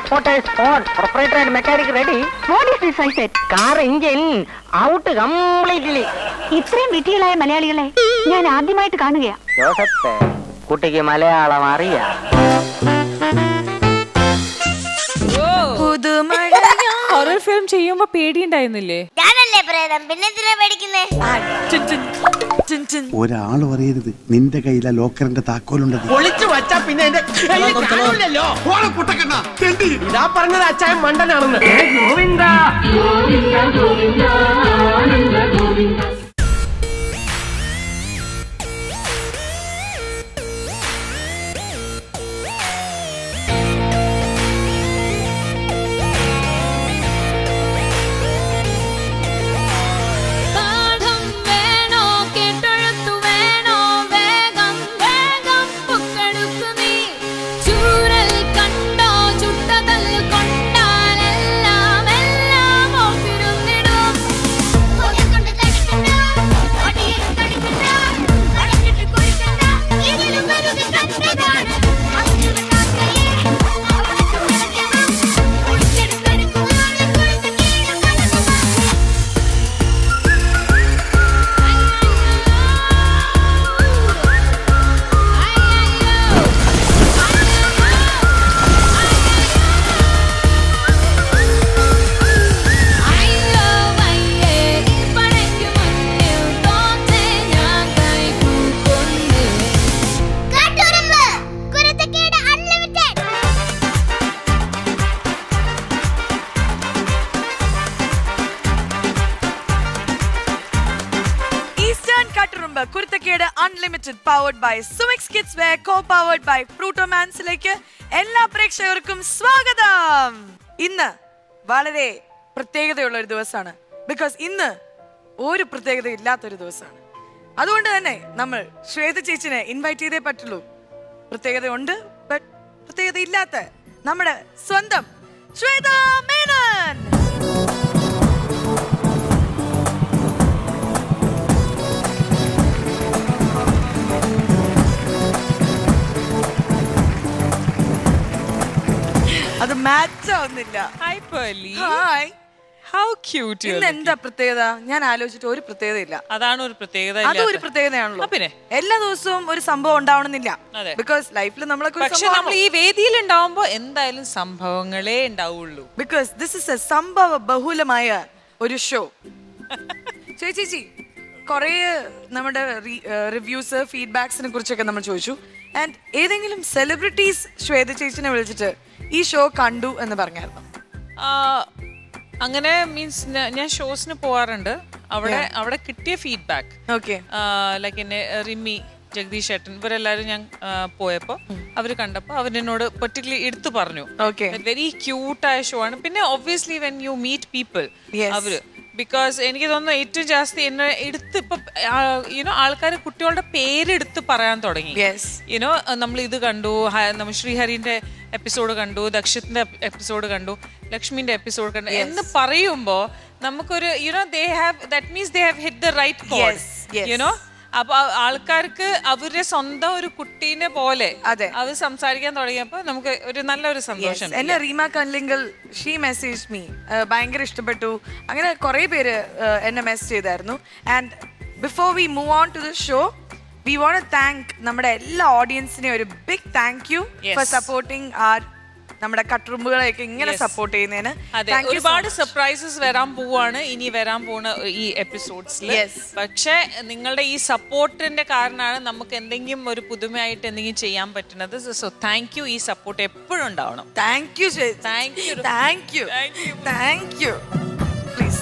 Transporters own proprietor and mechanic Reddy what is this I set car engine out completely ഇത്രയും വിട്ടികളായ മലയാളികളെ ഞാൻ ആദ്യമായിട്ട് കാണുകയാ ജോസഫ് കുട്ടിക്ക് മലയാളം അറിയാം ഹൊറർ ഫിലിം ചെയ്യുമ്പോ പേടിയുണ്ടായിരുന്നില്ലേ ഞാനല്ലേ പ്രേതം പിന്നെ എന്തിനാ പേടിക്കുന്നേ ഒരാൾ പറയരുത് നിന്റെ കയ്യിലെ ലോക്കറിന്റെ താക്കോലുണ്ടത് ഒളിച്ചു വച്ചാ പിന്നെ എന്റെ കയ്യിൽ കാണൂലല്ലോ ഇതാ പറഞ്ഞത് അച്ചായൻ മണ്ടനാണെന്ന് പാഠം വേണോ കേട്ടെഴുത്തു വേണോ വേഗം വേഗം പൊക്കെടുക്കു നീ ചൂരൽ കണ്ടോ ചുട്ടതൽ കൊണ്ടാലെല്ലാം എല്ലാം ഓർത്തിരുന്നിടും കൊണ്ട് തടിക്കണ്ട ഒടിയിൽ തടിക്കണ്ട തടിച്ചിട്ട് കുഴിക്കണ്ട ഇതിലും വലുത് കണ്ടതാണ് മറ്റൊരു കാക്കയെ അവൾക്ക് വിളക്കണം കുഴിച്ചെടുത്തെടുക്കുവാണ് കുഴിച്ച കീഴും കലക്കുവാണ് കാട്ടുറുമ്പ് കുരുത്തക്കേട് അൺലിമിറ്റഡ് ഈസ്റ്റേൺ കട്ടുറുമ്പ് കുരുത്തക്കേട് unlimited powered by Sumix kids wear co powered by ഫ്രൂട്ടോമാൻസിലേക്ക് എല്ലാ പ്രേക്ഷകർക്കും സ്വാഗതം ഇന്ന് വളരെ പ്രത്യേകതയുള്ള ഒരു ദിവസമാണ് ബിക്കോസ് ഇന്ന് ഒരു പ്രത്യേകത ഇല്ലാത്തൊരു ദിവസമാണ് അതുകൊണ്ട് തന്നെ നമ്മൾ ശ്വേത ചേച്ചിനെ ഇൻവൈറ്റ് ചെയ്തേ പറ്റുള്ളൂ പ്രത്യേകത ഉണ്ട് ബട്ട് പ്രത്യേകത ഇല്ലാത്ത നമ്മുടെ സ്വന്തം ശ്വേത മേനൻ അത് മാച്ച് ആവുന്നില്ല hi Pearle hi how cute ഇന്ന് എന്താ പ്രത്യേകത ഞാൻ ആലോചിച്ചിട്ട് ഒരു പ്രത്യേകത ഇല്ല അതാണ് ഒരു പ്രത്യേകത അതും ഒരു ഇല്ലാത്ത. പ്രത്യേകതയാണല്ലോ ആ, പിന്നെ എല്ലാ ദിവസവും ഒരു സംഭവം ഉണ്ടാവണമെന്നില്ല അതെ. ബിക്കോസ് ലൈഫിൽ നമ്മളൊക്കെ പക്ഷെ നമ്മൾ ഈ വേദിയിൽ ഉണ്ടാവുമ്പോ എന്തായാലും സംഭവങ്ങളേ ഉണ്ടാവുള്ളൂ ബിക്കോസ് ദിസ് ഇസ് എ സംഭവ ബഹുലമായ ഒരു ഷോ ചേച്ചി കുറേ നമ്മുടെ റിവ്യൂസ് ഫീഡ്ബാക്സിനെ കുറിച്ചൊക്കെ നമ്മൾ ചോദിച്ചു ആൻഡ് ഏതെങ്കിലും സെലിബ്രിറ്റീസ് ശ്വേത ചേച്ചിനെ വിളിച്ചിട്ട് ഈ ഷോ കണ്ടു എന്ന് പറഞ്ഞായിരുന്നു ആ, അങ്ങനെ മീൻസ് ഞാൻ ഷോസിന് പോവാറുണ്ട് അവിടെ അവിടെ കിട്ടിയ ഫീഡ്ബാക്ക് ഓക്കെ ലൈക്ക് എന്നെ റിമി ജഗദീഷ് ഏട്ടൻ ഇവരെല്ലാരും ഞാൻ ആ, പോയപ്പോ അവര് കണ്ടപ്പോ അവരെന്നോട് പെർട്ടിക്കുലർലി എടുത്തു പറഞ്ഞു Okay. വെരി ക്യൂട്ടായ ഷോ ആണ് പിന്നെ obviously when you meet people Yes. അവര് ബിക്കോസ് എനിക്ക് തോന്നുന്നു ഏറ്റവും ജാസ്തി എന്നെ എടുത്ത് ഇപ്പൊ യുനോ ആൾക്കാർ കുട്ടികളുടെ പേരെടുത്ത് പറയാൻ തുടങ്ങി Yes. യുനോ നമ്മൾ ഇത് കണ്ടു ഹ- നമ്മ ശ്രീഹരിന്റെ എപ്പിസോഡ് കണ്ടു ദക്ഷിത്തിന്റെ എപ്പിസോഡ് കണ്ടു ലക്ഷ്മിന്റെ എപ്പിസോഡ് കണ്ടു എന്ന് പറയുമ്പോ നമുക്കൊരു you know they have that means they have hit the right കോഡ് Yes, yes. യുനോ അപ്പൊ ആ- ആൾക്കാർക്ക് അവരുടെ സ്വന്തം ഒരു കുട്ടീനെ പോലെ അതെ. അത് സംസാരിക്കാൻ തുടങ്ങിയപ്പോ നമുക്ക് ഒരു നല്ലൊരു സന്തോഷം എന്നെ Reema Kallingal she message me ഭയങ്കര ഇഷ്ടപ്പെട്ടു അങ്ങനെ കുറെ പേര് uh, എന്നെ മെസ്സേജ് ചെയ്തായിരുന്നു and before we move on to the show we want thank നമ്മുടെ എല്ലാ ഓഡിയൻസിനെയും ഒരു big thank you for Yes. Supporting our നമ്മുടെ കട്ടുറുമ്പുകളെയൊക്കെ ഇങ്ങനെ Yes. സപ്പോർട്ട് ചെയ്യുന്നതിന് അതെ Thank you so ഒരുപാട് much. സർപ്രൈസസ് വരാൻ പോവാണ് ഇനി വരാൻ പോണ ഈ എപ്പിസോഡ്സിൽ Yes. പക്ഷെ നിങ്ങളുടെ ഈ സപ്പോർട്ടിന്റെ കാരണമാണ് നമുക്ക് എന്തെങ്കിലും ഒരു പുതുമയായിട്ട് എന്തെങ്കിലും ചെയ്യാൻ പറ്റുന്നത് സോ താങ്ക് യു ഈ സപ്പോർട്ട് എപ്പോഴും ഉണ്ടാവണം thank you Thank you. Thank you Thank you. Thank you please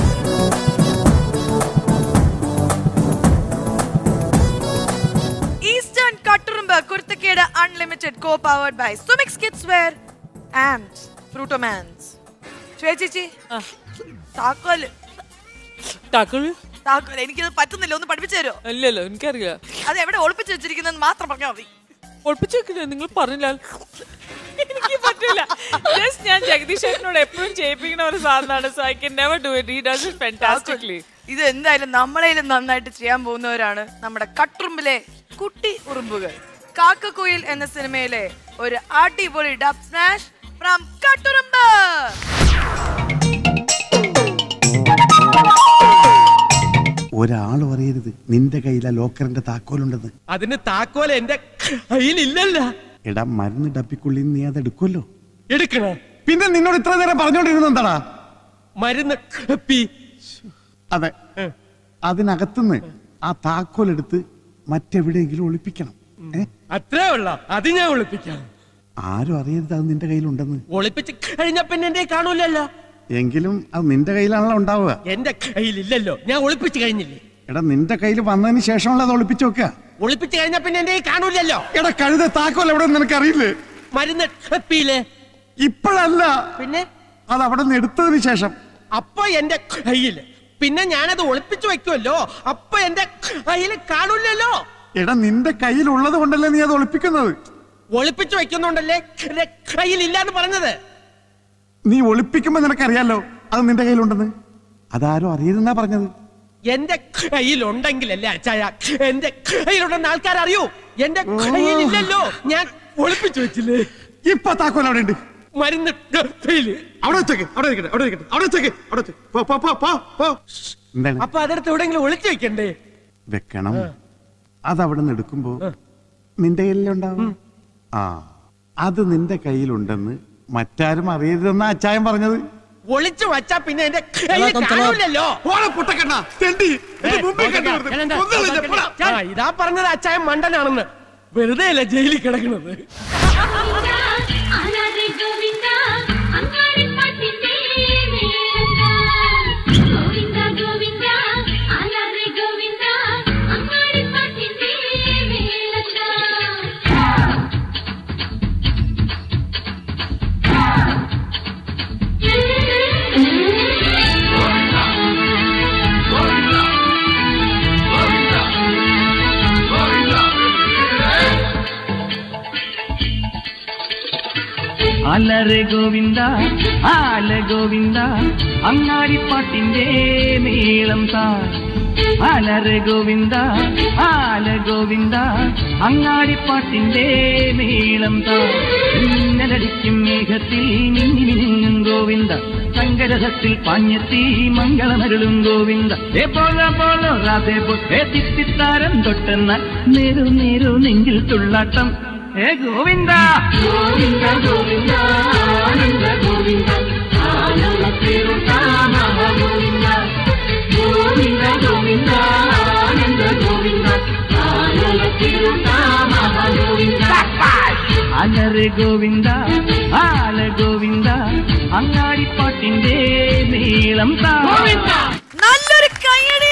eastern Katturumbu കുരുത്തക്കേട് unlimited co powered by Sumix kids wear and Fruitomans ചേച്ചി താക്കോല് താക്കള് താക്കോല് എനിക്കത് പറ്റുന്നില്ല ഒന്ന് പഠിപ്പിച്ചു തരുമോ അല്ലല്ലോ എനിക്കറിയില്ല അത് എവിടെ ഒളിപ്പിച്ചു വെച്ചിരിക്കുന്നത് മാത്രം പറഞ്ഞാൽ മതി ഒളിപ്പിച്ചേക്കില്ല നിങ്ങൾ പറഞ്ഞില്ല എനിക്ക് പറ്റില്ല ജസ്റ്റ് ഞാൻ ജഗദീഷ് ചേട്ടനോട് എപ്പോഴും ചെയ്യിപ്പിക്കുന്ന ഒരു സാധനമാണ് so I can never do it he does it fantastically ഇത് എന്തായാലും നമ്മളേലും നന്നായിട്ട് ചെയ്യാൻ പോകുന്നവരാണ് നമ്മുടെ കട്ടുറുമ്പിലെ കുട്ടി ഉറുമ്പുകൾ കാക്കക്കുയിൽ എന്ന സിനിമയിലെ ഒരു അടിപൊളി ഡബ് സ്മാഷ് ഫ്രം കാട്ടുറുമ്പ് ഒരാളും അറിയരുത് നിന്റെ കയ്യിലെ ലോക്കറിന്റെ താക്കോലുണ്ടെന്ന് അതിന് താക്കോൽ എന്റെ കയ്യിലില്ലല്ല എടാ മരുന്ന് ഡപ്പിക്കുള്ളിൽ നീ അത് എടുക്കുമല്ലോ എടുക്കണ പിന്നെ നിന്നോട് ഇത്ര നേരം പറഞ്ഞോണ്ടിരുന്ന എന്താടാ മരുന്ന് പി അതെ അതിനകത്തുനിന്ന് ആ താക്കോൽ എടുത്ത് മറ്റെവിടെയെങ്കിലും ഒളിപ്പിക്കണം ഏ അത്രേ ഉള്ള അത് ഞാൻ ഒളിപ്പിക്കാം ആരും അറിയരുത് അത് നിന്റെ കയ്യിലുണ്ടെന്ന് ഒളിപ്പിച്ച് കഴിഞ്ഞ പിന്നെ എന്റെ കയ്യിൽ കാണൂലല്ലോ എങ്കിലും അത് നിന്റെ കയ്യിലാണല്ലോ ഉണ്ടാവുക എന്റെ കയ്യിലില്ലല്ലോ ഞാൻ ഒളിപ്പിച്ച് കഴിഞ്ഞില്ലേ എടാ നിന്റെ കയ്യിൽ വന്നതിന് ശേഷമുള്ള അത് ഒളിപ്പിച്ചു വെക്കുക ഒളിപ്പിച്ച് കഴിഞ്ഞ പിന്നെ എന്റെ കയ്യിൽ കാണൂലല്ലോ എടാ കഴുത താക്കോൽ എവിടെ നിനക്ക് അറിയില്ലേ മരുന്ന് പീലേ ഇപ്പോഴല്ല പിന്നെ അത് അവിടെ നിന്ന് എടുത്തതിന് ശേഷം അപ്പൊ എന്റെ കയ്യില് പിന്നെ ഞാനത് ഒളിപ്പിച്ചു വെക്കുമല്ലോ അപ്പൊ എന്റെ കയ്യിൽ കാണൂലല്ലോ എടാ നിന്റെ കയ്യിലുള്ളത് കൊണ്ടല്ലേ നീ അത് ഒളിപ്പിക്കുന്നത് ഒളിപ്പിച്ചു വെക്കുന്നുണ്ടല്ലേ എന്റെ കയ്യിലില്ല എന്ന് പറഞ്ഞത് നീ ഒളിപ്പിക്കുമ്പോ നിനക്കറിയാലോ അത് നിന്റെ കയ്യിലുണ്ടെന്ന് അതാരും അറിയരുതെന്നാ പറഞ്ഞത് എന്റെ കയ്യിലുണ്ടെങ്കിലല്ലേ അച്ചായ എന്റെ കയ്യിലുണ്ടെന്ന് ആൾക്കാർ അറിയൂ എന്റെ കയ്യിലില്ലല്ലോ ഞാൻ ഒളിപ്പിച്ചു വെച്ചില്ലേ ഇപ്പൊ താക്കോൽ അവിടെ ഉണ്ട് മരുന്ന് കയ്യില്. അവിടെ വെച്ചേക്ക് അവിടെ ഇരിക്കട്ടെ അവിടെ ഇരിക്കട്ടെ അവിടെ വെച്ചേക്ക് അവിടെ വെച്ചേക്ക്. പോ പോ പോ പോ പോ എന്താണ് അപ്പൊ അതെടുത്ത് എവിടെയെങ്കിലും ഒളിച്ചു വെക്കണ്ടേ വെക്കണം അതവിടെ നിന്ന് എടുക്കുമ്പോ നിന്റെ കയ്യിലുണ്ടാവും ആ അത് നിന്റെ കയ്യിലുണ്ടെന്ന് മറ്റാരും അറിയരുതെന്നാ അച്ചായൻ പറഞ്ഞത് ഒളിച്ചു വച്ചാ പിന്നെ എന്റെ കയ്യിൽ കാണൂലല്ലോ ആ, ഇതാ പറഞ്ഞത് അച്ചായൻ മണ്ടനാണെന്ന് വെറുതെ അല്ല ജയിലിൽ കിടക്കുന്നത് അലറി ഗോവിന്ദ അങ്ങാടി പാട്ടിന്റെ മേളങ്ക ഗോവിന്ദ ഗോവിന്ദ അലറി ഗോവിന്ദ അങ്ങാടി പാട്ടിന്റെ മേളങ്ക അലറെ ഗോവിന്ദ ആല ഗോവിന്ദ അങ്ങാടിപ്പാട്ടിന്റെ മേളം താ അലറെ ഗോവിന്ദ ആല ഗോവിന്ദ അങ്ങാടിപ്പാട്ടിന്റെ മേളം താ മിന്നലടിക്കും മേഘത്തിൽ മിന്നി മിന്നുങ്ങും ഗോവിന്ദ സങ്കരഹത്തിൽ പാഞ്ഞെത്തി മംഗളമരുളും ഗോവിന്ദ ഏ പോല പോലോ രാധേ പോ ഏ തിത്തിത്താരം തൊട്ടെന്നാൽ നേരു നേരു നെഞ്ചിൽ തുള്ളാട്ടം ഏ ഗോവിന്ദ ഗോവിന്ദ ഗോവിന്ദ ആനന്ദ ഗോവിന്ദ ആനന്ദ തിരുനാമ ഗോവിന്ദ ഗോവിന്ദ ഗോവിന്ദ ആനന്ദ ഗോവിന്ദ ആനന്ദ തിരുനാമ ഗോവിന്ദ അലറെ ഗോവിന്ദ ആല ഗോവിന്ദ അങ്ങാടിപ്പാട്ടിന്റെ നീളം താ നല്ലൊരു കൈയടി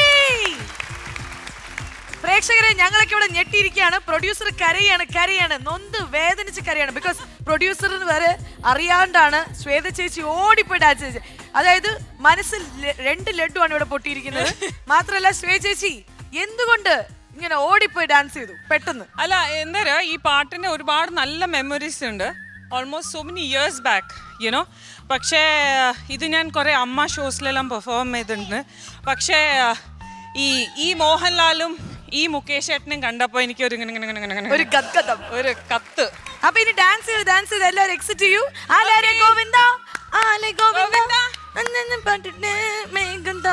പ്രേക്ഷകരെ ഞങ്ങളൊക്കെ ഇവിടെ ഞെട്ടിയിരിക്കുകയാണ് പ്രൊഡ്യൂസർ കരയാണ് കരയാണ് നൊന്ത് വേദനിച്ച് കരയാണ് ബിക്കോസ് പ്രൊഡ്യൂസറിന് വരെ അറിയാണ്ടാണ് ശ്വേത ചേച്ചി ഓടിപ്പോയി ഡാൻസ് ചേച്ചി അതായത് മനസ്സിൽ ല- രണ്ട് ലഡു ആണ് ഇവിടെ പൊട്ടിയിരിക്കുന്നത് മാത്രമല്ല ശ്വേത ചേച്ചി എന്തുകൊണ്ട് ഇങ്ങനെ ഓടിപ്പോയി ഡാൻസ് ചെയ്തു പെട്ടെന്ന് അല്ല എന്താ പറയാ ഈ പാട്ടിന് ഒരുപാട് നല്ല മെമ്മറീസ് ഉണ്ട് almost so many years back you know പക്ഷേ ഇത് ഞാൻ കുറേ അമ്മ ഷോസിലെല്ലാം പെർഫോം ചെയ്തിട്ടുണ്ട് പക്ഷേ ഈ ഈ മോഹൻലാലും ഈ മുകേഷ് ഏട്ടനും കണ്ടപ്പോൾ എനിക്ക് ഒരു ഇങ്ങനെ ഇങ്ങനെ ഇങ്ങനെ ഇങ്ങനെ ഒരു ഗദ്ഗതം ഒരു കത്ത് അപ്പൊ ഇനി ഡാൻസ് ചെയ്ത് ഡാൻസ് ചെയ്ത് എല്ലാവരും എക്സിറ്റ് ചെയ്യൂ ആലാരെ ഗോവിന്ദ ആലെ ഗോവിന്ദ അന്നന്ന് പാട്ടിട്ട് മേഘന്ത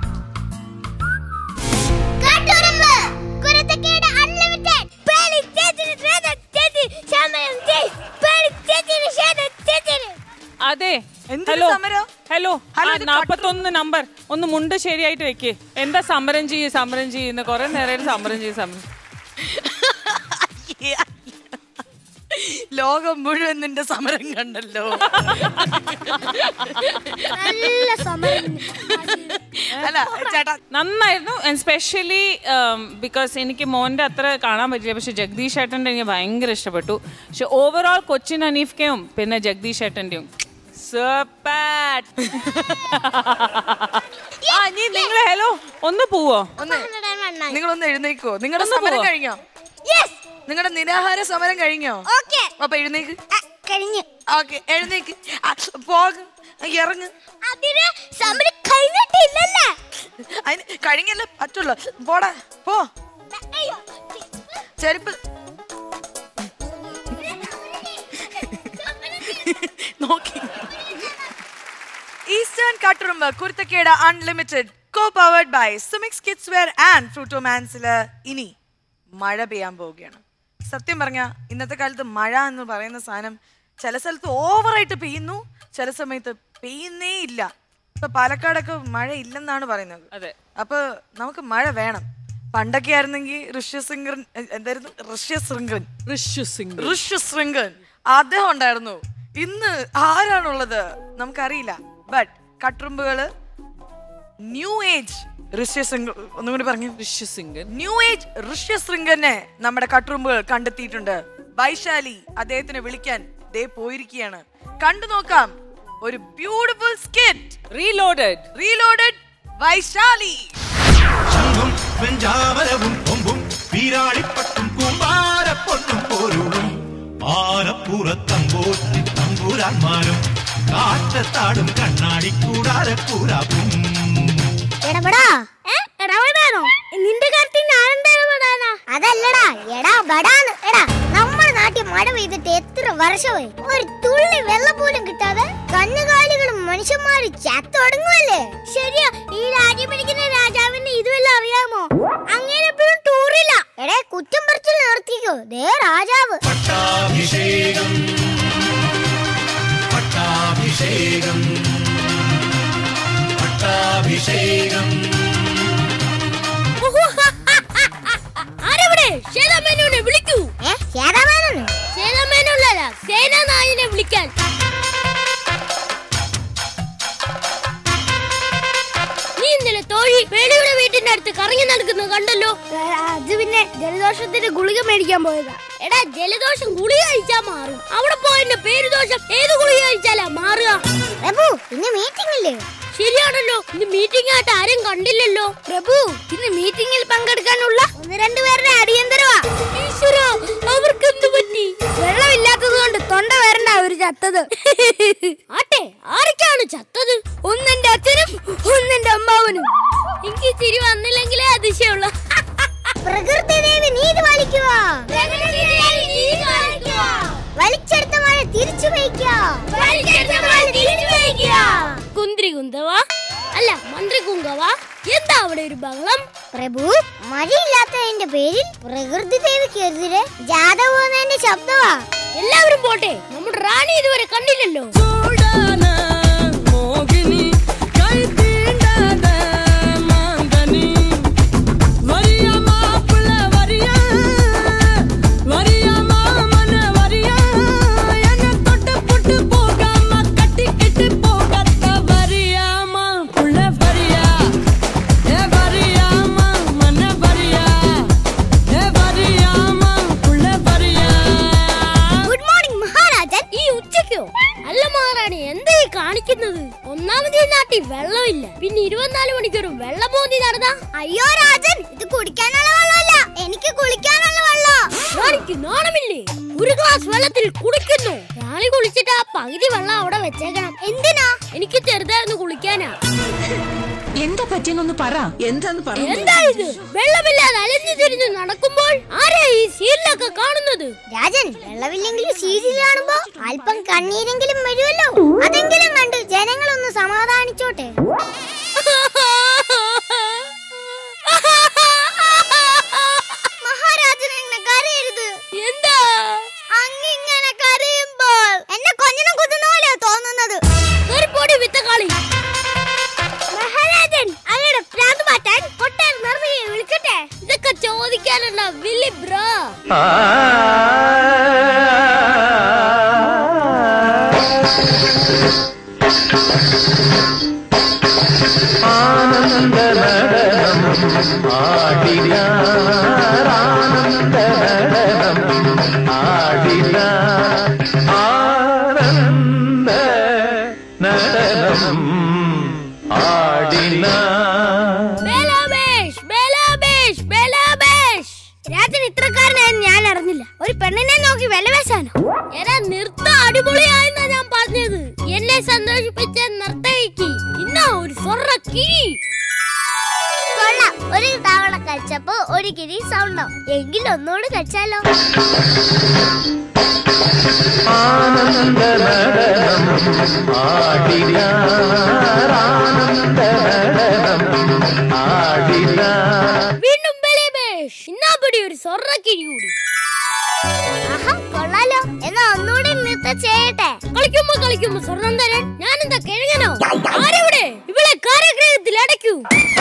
കാട്ടുറുമ്പ് കുരുത്തക്കേട് അൺലിമിറ്റഡ് പേടി ചേച്ചിന് ശ്രേത ചേച്ചി സമയം ചെയ് പേടി ചേച്ചിന് ശ്രേത ചേച്ചിന് അതെ എന്തൊരു ഹലോ സമരം? ഹലോ ഹലോ, ഇത് നാപ്പത്തൊന്ന് നമ്പർ ഒന്ന് മുണ്ട് ശരിയായിട്ട് വെക്കേ എന്താ സമരം ചെയ്യ് സമരം ചെയ്യുന്ന കുറെ നേരം സമരം ചെയ്യ് സമരം ലോകം മുഴുവൻ നിന്റെ സമരം കണ്ടല്ലോ നല്ല സമയം അല്ല ചേട്ടാ നന്നായിരുന്നു ആൻഡ് സ്പെഷ്യലി ബിക്കോസ് എനിക്ക് മോൻ്റെ അത്ര കാണാൻ പറ്റില്ല പക്ഷെ ജഗദീഷ് ഏട്ടൻ്റെ എനിക്ക് ഭയങ്കര ഇഷ്ടപ്പെട്ടു പക്ഷെ ഓവറോൾ കൊച്ചിൻ അനീഫ്കയും പിന്നെ ജഗദീഷ് ഏട്ടൻ്റെയും ആ നീ നിങ്ങൾ ഹലോ ഒന്ന് പോവോ ഒന്ന് നന്നായി. നിങ്ങളൊന്ന് എഴുന്നേക്കോ നിങ്ങളുടെ ഒന്ന് സമരം പോവോ? കഴിഞ്ഞോ യെസ് നിങ്ങളുടെ നിരാഹാര സമരം കഴിഞ്ഞോ ഓക്കേ അപ്പൊ എഴുന്നേക്ക് കഴിഞ്ഞു ഓക്കെ എഴുന്നേക്ക് ആ, പോക ഇറങ്ങ് അതിന് സമരം കഴിഞ്ഞിട്ടില്ലല്ലേ അതിന് കഴിഞ്ഞല്ലേ പറ്റുള്ളൂ പോടാ പോ അയ്യോ ചെരുപ്പ് നോക്കി ഈസ്റ്റേൺ കട്ടുറുമ്പ് കുരുത്തക്കേട് unlimited co powered by Sumix kids wear and ഫ്രൂട്ടോമാൻസില് ഇനി മഴ പെയ്യാൻ പോവുകയാണ് സത്യം പറഞ്ഞ ഇന്നത്തെ കാലത്ത് മഴ എന്ന് പറയുന്ന സാധനം ചില സ്ഥലത്ത് ഓവറായിട്ട് പെയ്യുന്നു ചില സമയത്ത് പെയ്യുന്നേ ഇല്ല ഇപ്പൊ പാലക്കാടൊക്കെ മഴ ഇല്ലെന്നാണ് പറയുന്നത് അതെ. അപ്പൊ നമുക്ക് മഴ വേണം പണ്ടൊക്കെ ആയിരുന്നെങ്കിൽ ഋഷ്യശൃംഗൻ എന്തായിരുന്നു ഋഷ്യശൃംഗൻ ഋഷ്യശൃംഗൻ അദ്ദേഹം ഉണ്ടായിരുന്നു ഇന്ന് ആരാണുള്ളത് നമുക്കറിയില്ല ബട്ട് കട്ടുറുമ്പുകള് ന്യൂ ഏജ് ഋഷ്യശൃംഗ ഒന്നും കൂടി പറഞ്ഞു ഋഷ്യസിംഗൻ ന്യൂ ഏജ് ഋഷ്യശൃംഗനെ നമ്മുടെ കട്ടുറുമ്പുകൾ കണ്ടെത്തിയിട്ടുണ്ട് വൈശാലി അദ്ദേഹത്തിനെ വിളിക്കാൻ ദേ പോയിരിക്കുകയാണ് കണ്ടു നോക്കാം ഒരു beautiful skit reloaded reloaded Vaishali ശംഖും വെഞ്ചാമരവും കൊമ്പും വീരാളിപ്പട്ടും കൂമ്പാരപ്പൊട്ടും പോരുളും ആനപ്പുറത്തമ്പോറ്റി തമ്പുരാന്മാരും കാറ്റത്താടും കണ്ണാടി കൂടാരക്കൂരാപ്പും എടപെടാ എടപെടാനോ നിന്റെ കാര്യത്തിൽ ഞാൻ എന്താ ഇടപെടാനാ അതല്ലടാ എടാ ബടാന്ന് എടാ നമ്മുടെ നാട്ടിൽ മഴ പെയ്തിട്ട് എത്ര വർഷമായി ഒരു തുള്ളി വെള്ളം പോലും കിട്ടാതെ കന്നുകാലികളും മനുഷ്യന്മാരും ചത്തൊടുങ്ങുമല്ലേ ശരിയാ ഈ രാജ്യം ഭരിക്കുന്ന രാജാവിന് ഇതുവെല്ലാം അറിയാമോ അങ്ങനെ എപ്പോഴും ടൂറില്ല എടേ കുറ്റം പറിച്ചിൽ നിർത്തിക്കോ ദേ രാജാവ് പട്ടാഭിഷേകം പട്ടാഭിഷേകം പട്ടാഭിഷേകം ആരെവിടെ സേനാമേനോനെ വിളിക്കൂ സേനാമേനോനെ സേനാമേനോനല്ല സേനാനായനെ വിളിക്കാൻ നീ ഇന്നലെ തോഴി പേടിയുടെ വീട്ടിന്റെ അടുത്ത് കറങ്ങി നടക്കുന്നത് കണ്ടല്ലോ അത് പിന്നെ ജലദോഷത്തിന്റെ ഗുളിക മേടിക്കാൻ പോയതാ എടാ ജലദോഷം ഗുളിക കഴിച്ചാ മാറും അവിടെ പോയതിന്റെ പേരുദോഷം ഏത് ഗുളിക കഴിച്ചാലാ മാറുക പ്രഭു ഇന്ന് മീറ്റിംഗ് ഇല്ലേ ശരിയാണല്ലോ ഇന്ന് മീറ്റിംഗ് ആയിട്ട് ആരും കണ്ടില്ലല്ലോ പ്രഭു ഇന്ന് മീറ്റിംഗിൽ പങ്കെടുക്കാനുള്ള ഒന്ന് രണ്ട് പേരുടെ അടിയന്തരവാ ഈശ്വരാ അവർക്ക് എന്ത് പറ്റി വെള്ളമില്ലാത്തത് കൊണ്ട് തൊണ്ട വരണ്ട അവര് ചത്തത് ആട്ടെ ആരൊക്കെയാണ് ചത്തത് ഒന്നെന്റെ അച്ഛനും ഒന്നെന്റെ അമ്മാവനും എനിക്ക് ചിരി വന്നില്ലെങ്കിലേ അതിശയുള്ളൂ പ്രകൃതി ദേവി നീതി പാലിക്കുക വലിച്ചെടുത്ത മഴ തിരിച്ചു കുന്തിരി കുന്തവ അല്ല മന്ത്രി കുങ്കവ എന്താ അവിടെ ഒരു ബഹളം പ്രഭു മഴയില്ലാത്തതിന്റെ പേരിൽ പ്രകൃതി ദേവിക്കെതിരെ ജാഥ പോകുന്നതിന്റെ ശബ്ദമാ എല്ലാവരും പോട്ടെ നമ്മുടെ റാണി ഇതുവരെ കണ്ടില്ലല്ലോ ഗുഡ് മോർണിംഗ് മഹാരാജൻ ഈ ഉച്ചയ്ക്കോ അല്ല മഹാറാണി എന്താ ഈ കാണിക്കുന്നത് ഒന്നാമത് ഈ നാട്ടിൽ വെള്ളമില്ല പിന്നെ ഇരുപത്തിനാല് മണിക്കൂർ വെള്ളം പോന്നി നടന്ന അയ്യോ രാജൻ ഇത് കുടിക്കാനുള്ള വെള്ളമല്ല എനിക്ക് കുളിക്കാനുള്ള വെള്ളം റാണിക്ക് നാണമില്ലേ ഒരു ഗ്ലാസ് വെള്ളത്തിൽ കുളിക്കുന്നു റാണി കുളിച്ചിട്ട് ആ പകുതി വെള്ളം അവിടെ വെച്ചേക്കണം എന്തിനാ എനിക്ക് ചെറുതായിരുന്നു കുളിക്കാനാ എന്താ പറ്റിയെന്നൊന്ന് പറ എന്താന്ന് എന്താ ഇത് വെള്ളമില്ലാതെ അലഞ്ഞു തിരിഞ്ഞു നടക്കുമ്പോൾ ആരാ ഈ സീരിയലൊക്കെ കാണുന്നത് രാജൻ വെള്ളമില്ലെങ്കിലും സീരിയൽ കാണുമ്പോ അല്പം കണ്ണീരെങ്കിലും വരുമല്ലോ അതെങ്കിലും കണ്ട് ജനങ്ങളൊന്ന് സമാധാനിച്ചോട്ടെ മഹാരാജൻ എന്നെ കരയരുത് എന്താ അങ്ങിങ്ങനെ കരയുമ്പോൾ എന്നെ കൊഞ്ഞനം കുത്തുന്ന പോലെ തോന്നുന്നത് പൊടി വിത്തക്കാളി മഹാരാജൻ അങ്ങയുടെ പ്രാന്ത് മാറ്റാൻ കൊട്ടാരം നിർമ്മിയെ വിളിക്കട്ടെ ഇതൊക്കെ ചോദിക്കാനുള്ള വില്ലി ബ്രോ ആനന്ദ നടനം ആടിനാനന്ദ നടനം ആടിന ആനന്ദ നടനം ആടിന ബേലാബേഷ് ബേലാബേഷ് ബേലാബേഷ് രാജൻ ഇത്രക്കാരനായെന്ന് ഞാൻ അറിഞ്ഞില്ല ഒരു പെണ്ണിനെ നോക്കി വിലവേശാനോ എടാ നൃത്ത അടിപൊളിയായെന്നാ ഞാൻ പറഞ്ഞത് എന്നെ സന്തോഷിപ്പിച്ച നർത്തകിക്ക് ഇന്നാ ഒരു സ്വർണ്ണ കിഴി കൊള്ളാം ഒരു തവണ കഴിച്ചപ്പോ ഒരു കിരി സൗണ്ടോ എങ്കിൽ ഒന്നുകൂടി കഴിച്ചാലോ ആനന്ദ നടനം ആടിനാനന്ദ നടനം ആടിന വീണ്ടും ബലേബേഷ് ഇന്നാപ്പടി ഒരു സ്വർണ്ണക്കിരി കൂടി ആഹാ, കൊള്ളാലോ എന്നാ ഒന്നുകൂടി നൃത്തം ചെയ്യട്ടെ കളിക്കുമ്പോ കളിക്കുമ്പോ സ്വർണം തരാൻ ഞാനെന്താ കിഴങ്ങനോ ആരെവിടെ ഇവളെ കാരാഗ്രഹത്തിൽ അടയ്ക്കൂ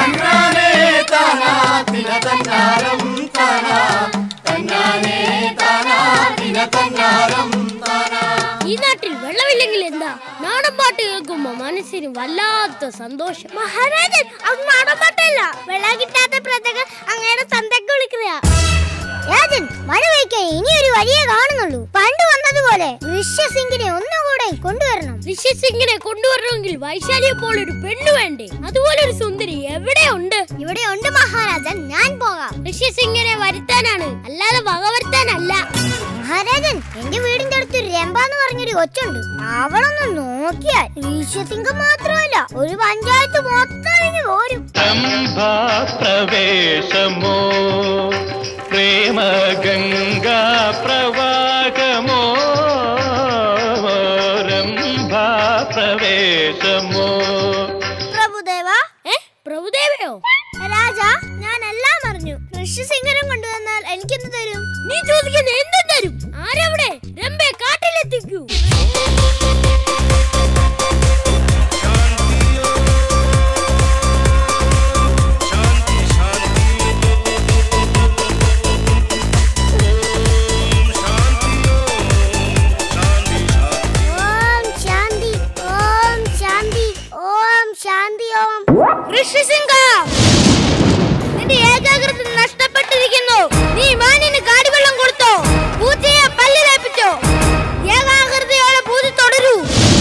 ഈ നാട്ടിൽ വെള്ളമില്ലെങ്കിൽ എന്താ നാടൻ പാട്ട് കേൾക്കുമ്പോ മനസ്സിന് വല്ലാത്ത സന്തോഷം മഹാരാജൻ അത് നാടൻ പാട്ടല്ല വെള്ളം കിട്ടാത്ത പ്രജകൾ അങ്ങനെ തന്തക്ക് വിളിക്കുക രാജൻ മഴ പെയ്ക്കാൻ ഇനി ഒരു വഴിയേ കാണുന്നുള്ളൂ പണ്ട് വന്നതുപോലെ ഋഷ്യസിംഗിനെ ഒന്നുകൂടെ കൊണ്ടുവരണം ഋഷ്യസിംഗിനെ കൊണ്ടുവരണമെങ്കിൽ വൈശാലിയെ പോലെ ഒരു പെണ്ണ് വേണ്ടേ അതുപോലെ ഒരു സുന്ദരി എവിടെ ഉണ്ട് ഇവിടെ ഉണ്ട് മഹാരാജൻ ഞാൻ പോകാം ഋഷ്യസിംഗിനെ വരുത്താനാണ് അല്ലാതെ വക വരുത്താനല്ല മഹാരാജൻ എന്റെ വീടിന്റെ അടുത്ത് രംബാന്ന് പറഞ്ഞൊരു കൊച്ചുണ്ട് അവളൊന്ന് നോക്കിയാൽ ഋഷ്യസിംഗം മാത്രമല്ല ഒരു പഞ്ചായത്ത് മൊത്തം ഇങ്ങ് പോരും പ്രവേശമോ പ്രേമ ഗംഗാ പ്രവാഹമോ രംഭാ പ്രവേശമോ പ്രഭുദേവ ഏ പ്രഭുദേവയോ രാജ ഞാൻ എല്ലാം അറിഞ്ഞു ഋഷ്യസിംഗരം കൊണ്ടുവന്നാൽ എനിക്കെന്ത് തരും നീ ചോദിക്കുന്നത് എന്തും തരും ആരവിടെ രംബെ കാട്ടിലെത്തിക്കൂ ഓം ശാന്തി ഓം ശാന്തി ഓം ശാന്തി ഓം ഋഷിസിംഗ നിന്റെ ഏകാഗ്രത നഷ്ടപ്പെട്ടിരിക്കുന്നു നീ മാനിന് കാടിവെള്ളം കൊടുത്തോ പൂച്ചയെ പല്ലിലേപ്പിച്ചോ ഏകാഗ്രതയോടെ പൂജ തുടരൂ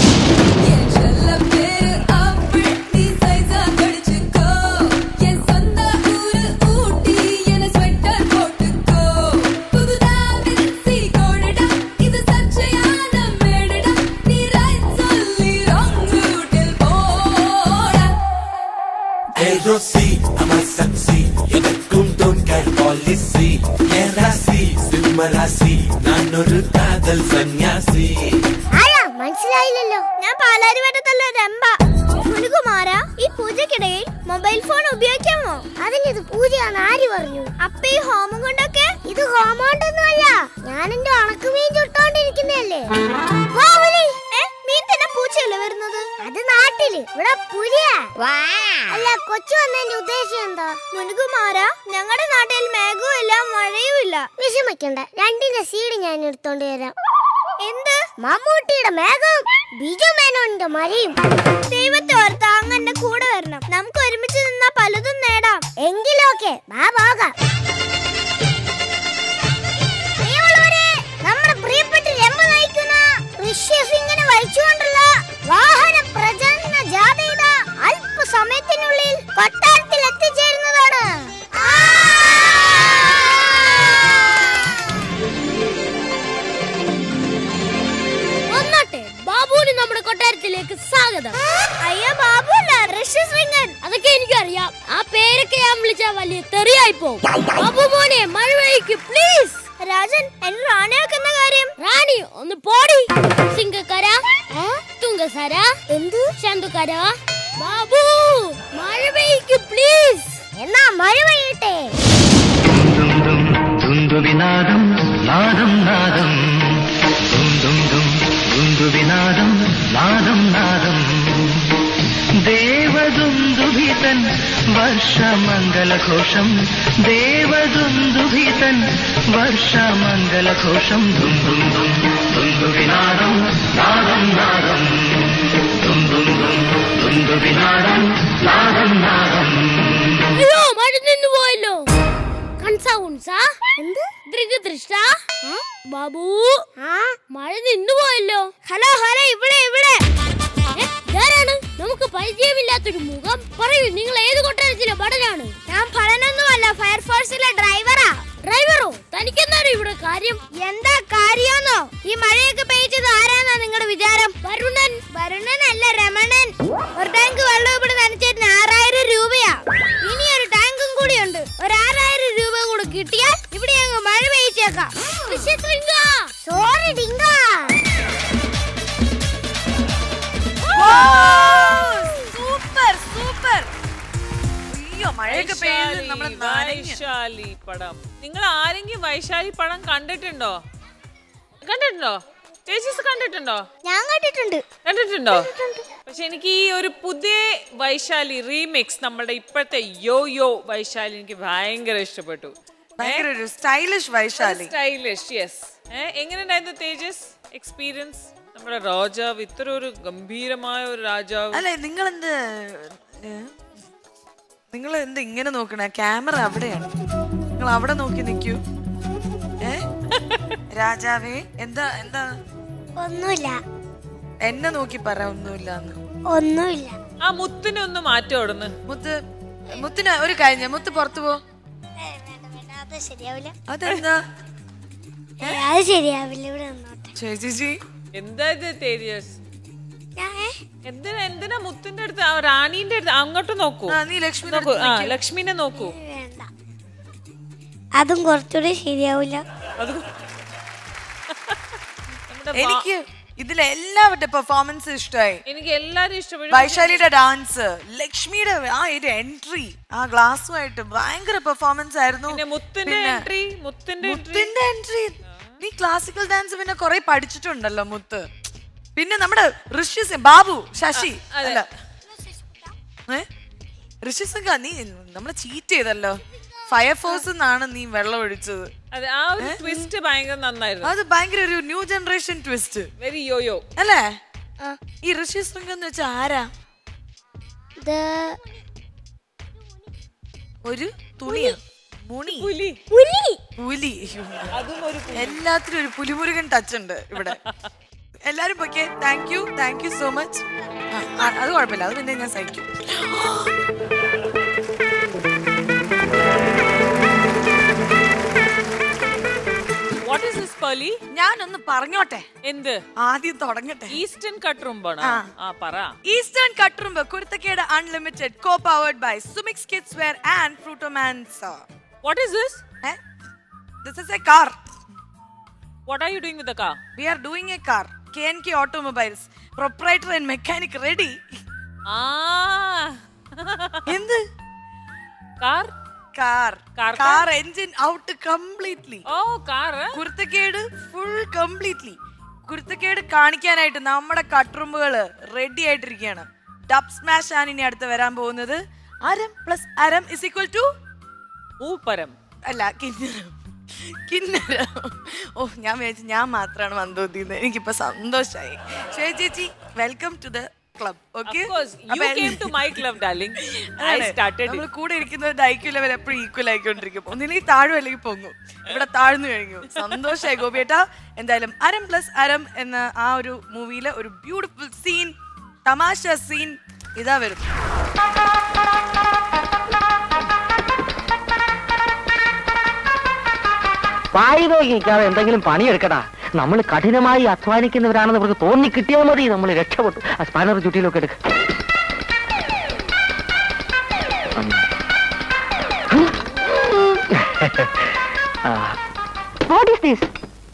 Hey Rossi, I'm a sexy எனக்கும் தோன்கள் பாலிசி என் ராசி சிம்ம ராசி நான் ஒரு காதல் சன்னியாசி ആരാ മനസ്സിലായില്ലല്ലോ ഞാൻ പാലാരിവട്ടത്തുള്ള രംഭ മുനുകുമാര ഈ പൂജക്കിടയിൽ മൊബൈൽ ഫോൺ ഉപയോഗിക്കാമോ അതിനിത് പൂജയാന്ന് ആര് പറഞ്ഞു അപ്പ ഈ ഹോമം കൊണ്ടൊക്കെ ഇത് ഹോമം കൊണ്ടൊന്നുമല്ല ഞാൻ എന്റെ ഉണക്കുമീൻ ചുട്ടോണ്ടിരിക്കുന്നതല്ലേ മീൻ തന്നെ പൂച്ചയല്ലേ വരുന്നത് അത് നാട്ടില് ഇവിടെ പുലിയാ അല്ല കൊച്ചു വന്നതിന്റെ ഉദ്ദേശം എന്താ മുനുകുമാര ഞങ്ങളുടെ നാട്ടിൽ മേഘവും ഇല്ല മഴയും ഇല്ല വിഷമിക്കണ്ട രണ്ടിന്റെ സീഡ് ഞാൻ എടുത്തോണ്ട് വരാം എന്ത് മമ്മൂട്ടിയുടെ മേഘവും ബിജു മേനോന്റെ മരയും ദൈവത്തെ ഓർത്ത് അങ്ങന്റെ കൂടെ വരണം നമുക്ക് ഒരുമിച്ച് നിന്നാ പലതും നേടാം എങ്കിലൊക്കെ വാ പോകാം പ്രിയമുള്ളവരെ, നമ്മുടെ പ്രിയപ്പെട്ട രംഭ നയിക്കുന്ന ഋഷ്യസിംഗിനെ വഹിച്ചുകൊണ്ടുള്ള വാഹന പ്രചരണ ജാഥയിത അല്പസമയത്തിനുള്ളിൽ കൊട്ടാരത്തിൽ എത്തിച്ചേരുന്നതാണ് ആ! വന്നാട്ടെ ബാബുവിന് നമ്മുടെ കൊട്ടാരത്തിലേക്ക് സ്വാഗതം അയ്യോ ബാബു അല്ല ഋഷ്യശൃംഗൻ അതൊക്കെ എനിക്കറിയാം ആ പേരൊക്കെ ഞാൻ വിളിച്ചാൽ വലിയ തെറിയായി പോകും ബാബു മോനെ മഴ പെയ്ക്ക് പ്ലീസ് രാജൻ എന്നെ റാണിയാക്കുന്ന കാര്യം റാണി ഒന്ന് പോടി സിംഗക്കര തുങ്കസര എന്ത് ശന്തുക്കര ബാബു മഴ പെയ്ക്ക് പ്ലീസ് എന്നാ മഴ പെയ്യട്ടെ ദും ദും ദുന്ദുവിനാദം നാദം നാദം ദും ദും ദും ദുന്ദുവിനാദം നാദം നാദം ദേവദുന്ദുഭിതൻ വർഷമംഗലഘോഷം ദേവദുന്ദുഭിതൻ വർഷമംഗലഘോഷം ദും ദും ദും ദുന്ദുവിനാദം നാദം നാദം ദും ദും ദും ദുന്ദുവിനാദം നാദം നാദം അയ്യോ മഴ നിന്ന് പോയല്ലോ കൺസാ ഉൺസാ എന്ത് ദൃഗദൃഷ്ട ബാബു മഴ നിന്നു പോയല്ലോ ഹലോ ഹലോ ഇവിടെ ഇവിടെ ഏ, ഇതാരാണ് നമുക്ക് പരിചയമില്ലാത്തൊരു മുഖം പറയൂ നിങ്ങൾ ഏത് കൊട്ടാരത്തിലെ ഭടനാണ് ഞാൻ ഭടനൊന്നുമല്ല ഫയർഫോഴ്സിലെ ഡ്രൈവറാ ഡ്രൈവറോ തനിക്കെന്താണ് ഇവിടെ കാര്യം എന്താ കാര്യമെന്നോ ഈ മഴയൊക്കെ പെയ്ച്ചത് ആരാന്നാ നിങ്ങളുടെ വിചാരം വരുണൻ വരുണൻ അല്ല രമണൻ ഒരു ടാങ്ക് വെള്ളം ഇവിടെ നനച്ചിട്ട് ആറായിരം രൂപയാ ഇനി ഒരു ടാങ്കും കൂടി മഴയൊക്കെ പെയ്യുന്നത് വൈശാലി, നമ്മൾ നനഞ്ഞ് വൈശാലി പടം നിങ്ങൾ ആരെങ്കിലും വൈശാലി പടം കണ്ടിട്ടുണ്ടോ കണ്ടിട്ടുണ്ടോ ചേച്ചീസ് കണ്ടിട്ടുണ്ടോ ഞാൻ കണ്ടിട്ടുണ്ട് കണ്ടിട്ടുണ്ടോ പക്ഷെ എനിക്ക് ഈ ഒരു പുതിയ വൈശാലി റീമിക്സ് നമ്മുടെ ഇപ്പോഴത്തെ യോ യോ വൈശാലി എനിക്ക് ഭയങ്കര ഇഷ്ടപ്പെട്ടു ഭയങ്കര ഒരു സ്റ്റൈലിഷ് വൈശാലി സ്റ്റൈലിഷ് യെസ് എങ്ങനെയുണ്ടായിരുന്നു തേജസ് എക്സ്പീരിയൻസ് നമ്മുടെ രാജാവ് ഇത്ര ഒരു ഗംഭീരമായ ഒരു രാജാവ് അല്ലെ നിങ്ങൾ എന്ത് നിങ്ങൾ എന്ത് ഇങ്ങനെ നോക്കണ ക്യാമറ അവിടെയാണ് നിങ്ങൾ അവിടെ നോക്കി നിൽക്കൂ ഏ രാജാവേ എന്താ എന്താ ഒന്നുമില്ല എന്നെ നോക്കി പറ ഒന്നുമില്ലാന്ന് ഒന്നുമില്ല ആ മുത്തിനെ ഒന്ന് മാറ്റം അവിടുന്ന് മുത്ത് മുത്തിന് ഒരു കഴിഞ്ഞ മുത്ത് പുറത്തു പോ ഏ, വേണ്ട വേണ്ട അത് ശരിയാവില്ല അതെന്താ ഏ, അത് ശരിയാവില്ല ഇവിടെ നിന്നോട്ടെ ചേച്ചി എന്താ ഇത് തേജസ് ഞാൻ ഏ, എന്തിനാ എന്തിനാ മുത്തിന്റെ അടുത്ത് ആ റാണീന്റെ അടുത്ത് അങ്ങോട്ട് നോക്കൂ ആ, നീ ലക്ഷ്മിയുടെ നോക്കൂ അടുത്ത് ആ നിൽക്ക്. ലക്ഷ്മിനെ നോക്കൂ വേണ്ട അതും കുറച്ചുകൂടി ശരിയാവില്ല അത് നമ്മുടെ വാ- എനിക്ക് ഇതിലെ എല്ലാവരുടെ പെർഫോമൻസ് ഇഷ്ടമായി എനിക്ക് എല്ലാരും ഇഷ്ടപ്പെട്ടു വൈശാലിയുടെ ഡാൻസ് ലക്ഷ്മിയുടെ ആ ഒരു എൻട്രി ആ ഗ്ലാസ്സുമായിട്ട് ഭയങ്കര പെർഫോമൻസ് ആയിരുന്നു പിന്നെ മുത്തിന്റെ പിന്നെ എൻട്രി മുത്തിന്റെ എൻട്രി മുത്തിന്റെ എൻട്രി നീ ക്ലാസിക്കൽ ഡാൻസ് പിന്നെ കുറെ പഠിച്ചിട്ടുണ്ടല്ലോ മുത്ത് പിന്നെ നമ്മുടെ ഋഷി സിംഗ് ബാബു ശശി അതെ. അല്ല ഏ ഋഷി സിംഗ് നീ നമ്മളെ ചീറ്റ് ചെയ്തല്ലോ ഫയർഫോഴ്സ് നിന്നാണ് നീ വെള്ളം ഒഴിച്ചത് അതെ ആ ഒരു ട്വിസ്റ്റ് ഭയങ്കര നന്നായിരുന്നു അത് ഭയങ്കര ഒരു new generation twist very yo yo അല്ലേ ഈ ഋഷി ശൃംഗം എന്ന് വെച്ചാൽ ആരാ ഇത് ഒരു തുണിയാ മുണി പുലി പുലി പുലി അതും ഒരു എല്ലാത്തിനും ഒരു പുലിമുരുകൻ ടച്ച് ഉണ്ട് ഇവിടെ എല്ലാരും പൊക്കെ thank you thank you so much അത് കുഴപ്പമില്ല അത് പിന്നെ ഞാൻ സഹിക്കും വാട്ട് ഇസ് ദിസ് പലി ഞാനൊന്ന് പറഞ്ഞോട്ടെ എന്ത് ആദ്യം തുടങ്ങട്ടെ ഈസ്റ്റേൺ കട്ട് റൂംബാണോ ആ. ആ പറ ഈസ്റ്റേൺ കട്ടുറുമ്പ് കുരുത്തക്കേട് unlimited co powered by Sumix kids wear and Fruitomans what is this this is a car what are you doing with car we are doing a car K N K automobiles proprietor and mechanic Reddy ആ എന്ത് car car Car car? Car engine out completely ഓ car കുരുത്തക്കേട് full completely കുരുത്തക്കേട് കാണിക്കാനായിട്ട് നമ്മുടെ കട്ടുറുമ്പുകള് ready ആയിട്ടിരിക്കുകയാണ് dub smash ആണ് ഇനി അടുത്ത് വരാൻ പോകുന്നത് അരം പ്ലസ് അരം ഇസ് ഈക്വൽ ടു ഊപ്പരം അല്ല കിന്നരം കിന്നരം ഓ ഞാൻ വിചാരിച്ചു ഞാൻ മാത്രമാണ് മന്ദോത്തിന്ന് എനിക്കിപ്പോ സന്തോഷായി ശ്വേത ചേച്ചി welcome to the club okay Of course, you came to my club, darling. I started it. നമ്മൾ കൂടെ ഇരിക്കുന്നത് ഐക്യു ലെവൽ എപ്പോഴും ഈക്വൽ ആയിക്കൊണ്ടിരിക്കും ഒന്നില്ലെങ്കിൽ താഴും അല്ലെങ്കിൽ പൊങ്ങും ഇവിടെ താഴ്ന്നു കഴിഞ്ഞു സന്തോഷമായി ഗോപിയേട്ടാ എന്തായാലും അരം പ്ലസ് അരം എന്ന ആ ഒരു മൂവിയിലെ ഒരു ബ്യൂട്ടിഫുൾ സീൻ തമാശ സീൻ ഇതാ വരും വായി നോക്കി നിൽക്കാതെ എന്തെങ്കിലും പണിയെടുക്കടാ നമ്മൾ കഠിനമായി അധ്വാനിക്കുന്നവരാണെന്ന് ഇവർക്ക് തോന്നി കിട്ടിയാൽ മതി നമ്മൾ രക്ഷപ്പെട്ടു ആ സ്പാനർ ചുറ്റിയിലൊക്കെ എടുക്ക what is this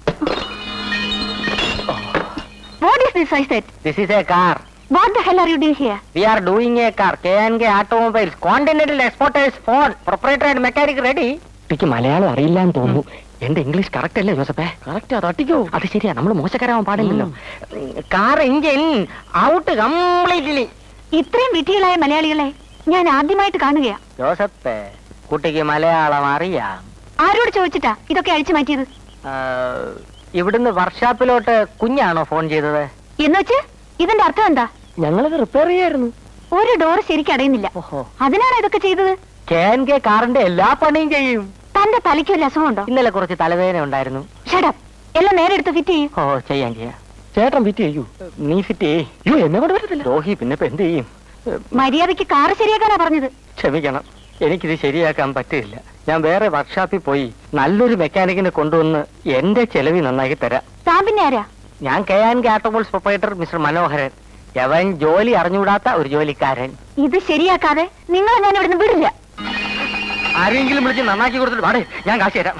what is this I set this is a car what the hell are you doing here we are doing a car K N K automobiles continental exporters phone proprietor and mechanic Reddy എനിക്ക് മലയാളം അറിയില്ല എന്ന് തോന്നുന്നു എന്റെ English correct അല്ലേ ജോസഫേ correct തട്ടിക്കോ അത് ശരിയാ നമ്മൾ മോശക്കാരാവാൻ പാടില്ലല്ലോ കാർ എഞ്ചിൻ ഔട്ട് കംപ്ലീറ്റ്ലി ഇത്രയും വിധികളായ മലയാളികളെ ഞാൻ ആദ്യമായിട്ട് കാണുകയാ ജോസഫേ കുട്ടിക്ക് മലയാളം അറിയാം ആരോട് ചോദിച്ചിട്ടാ ഇതൊക്കെ അഴിച്ചു മാറ്റിയത് ആ, ഇവിടുന്ന് വർക്ക്ഷോപ്പിലോട്ട് കുഞ്ഞാണോ ഫോൺ ചെയ്തത് എന്നുവെച്ച് ഇതിന്റെ അർത്ഥം എന്താ ഞങ്ങളത് റിപ്പയർ ചെയ്യായിരുന്നു ഒരു ഡോർ ശരിക്കും അടയുന്നില്ല ഓഹോ അതിനാണ് ഇതൊക്കെ ചെയ്തത് കെ എൻ കെ കാറിന്റെ എല്ലാ പണിയും ചെയ്യും തന്റെ തലയ്ക്ക് വല്ല അസുഖമുണ്ടോ ഇന്നലെ കുറച്ച് തലവേദന ഉണ്ടായിരുന്നു ഷടപ്പ് എല്ലാം നേരെ എടുത്ത് ഫിറ്റ് ചെയ്യും ഓ ചെയ്യാം ചെയ്യാം ചേട്ടൻ ഫിറ്റ് ചെയ്യൂ നീ ഫിറ്റ് ചെയ്യൂ അയ്യോ എന്നെ കൊണ്ട് പറ്റത്തില്ല രോഹി പിന്നെ ഇപ്പൊ എന്ത് ചെയ്യും ഏ, മര്യാദയ്ക്ക് കാറ് ശരിയാക്കാനാ പറഞ്ഞത് ക്ഷമിക്കണം എനിക്കിത് ശരിയാക്കാൻ പറ്റില്ല ഞാൻ വേറെ വർക്ക്ഷോപ്പിൽ പോയി നല്ലൊരു മെക്കാനിക്കിനെ കൊണ്ടുവന്ന് എന്റെ ചെലവി നന്നാക്കി തരാം താൻ പിന്നെ ആരാ ഞാൻ K N K automobiles proprietor mister Manoharan യവൻ ജോലി അറിഞ്ഞുകൂടാത്ത ഒരു ജോലിക്കാരൻ ഇത് ശരിയാക്കാതെ നിങ്ങളെ ഞാൻ ഇവിടുന്ന് വിടില്ല ആരെങ്കിലും വിളിച്ച് നന്നാക്കി കൊടുത്തിട്ട് പാടേ ഞാൻ കാശ് തരാം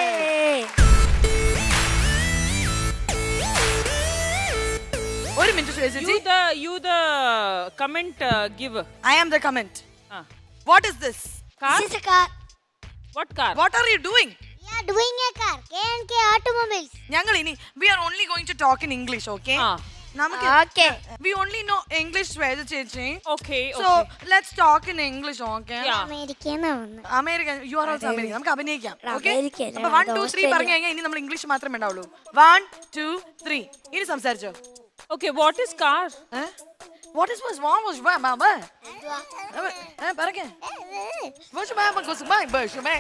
ഒരു minute Shwetaji You the you the comment uh, giver. I am the comment. Ah. What is this? Car? This is a car. What car? What are you doing? We are doing a car. K&K Automobiles. ഞങ്ങൾ ഇനി we are only going to talk in English, okay? Ah. നമുക്ക് Okay. we only know English Shweta ചേച്ചി. Okay, So okay. let's talk in English, okay? Yeah. അമേരിക്കന്നാ വന്നത് American you are also American നമുക്ക് അഭിനയിക്കാം okay American, അപ്പൊ one അത് two three Australia. പറഞ്ഞു കഴിഞ്ഞാൽ ഇനി നമ്മൾ ഇംഗ്ലീഷ് മാത്രമേ ഉണ്ടാവുള്ളൂ വൺ ടു ത്രീ ഇനി സംസാരിച്ചോ Okay, what is car? What is was വാം വാസ് വാ മാ ഏ പറക്കെ വാസ് മാ മാ goes my bus my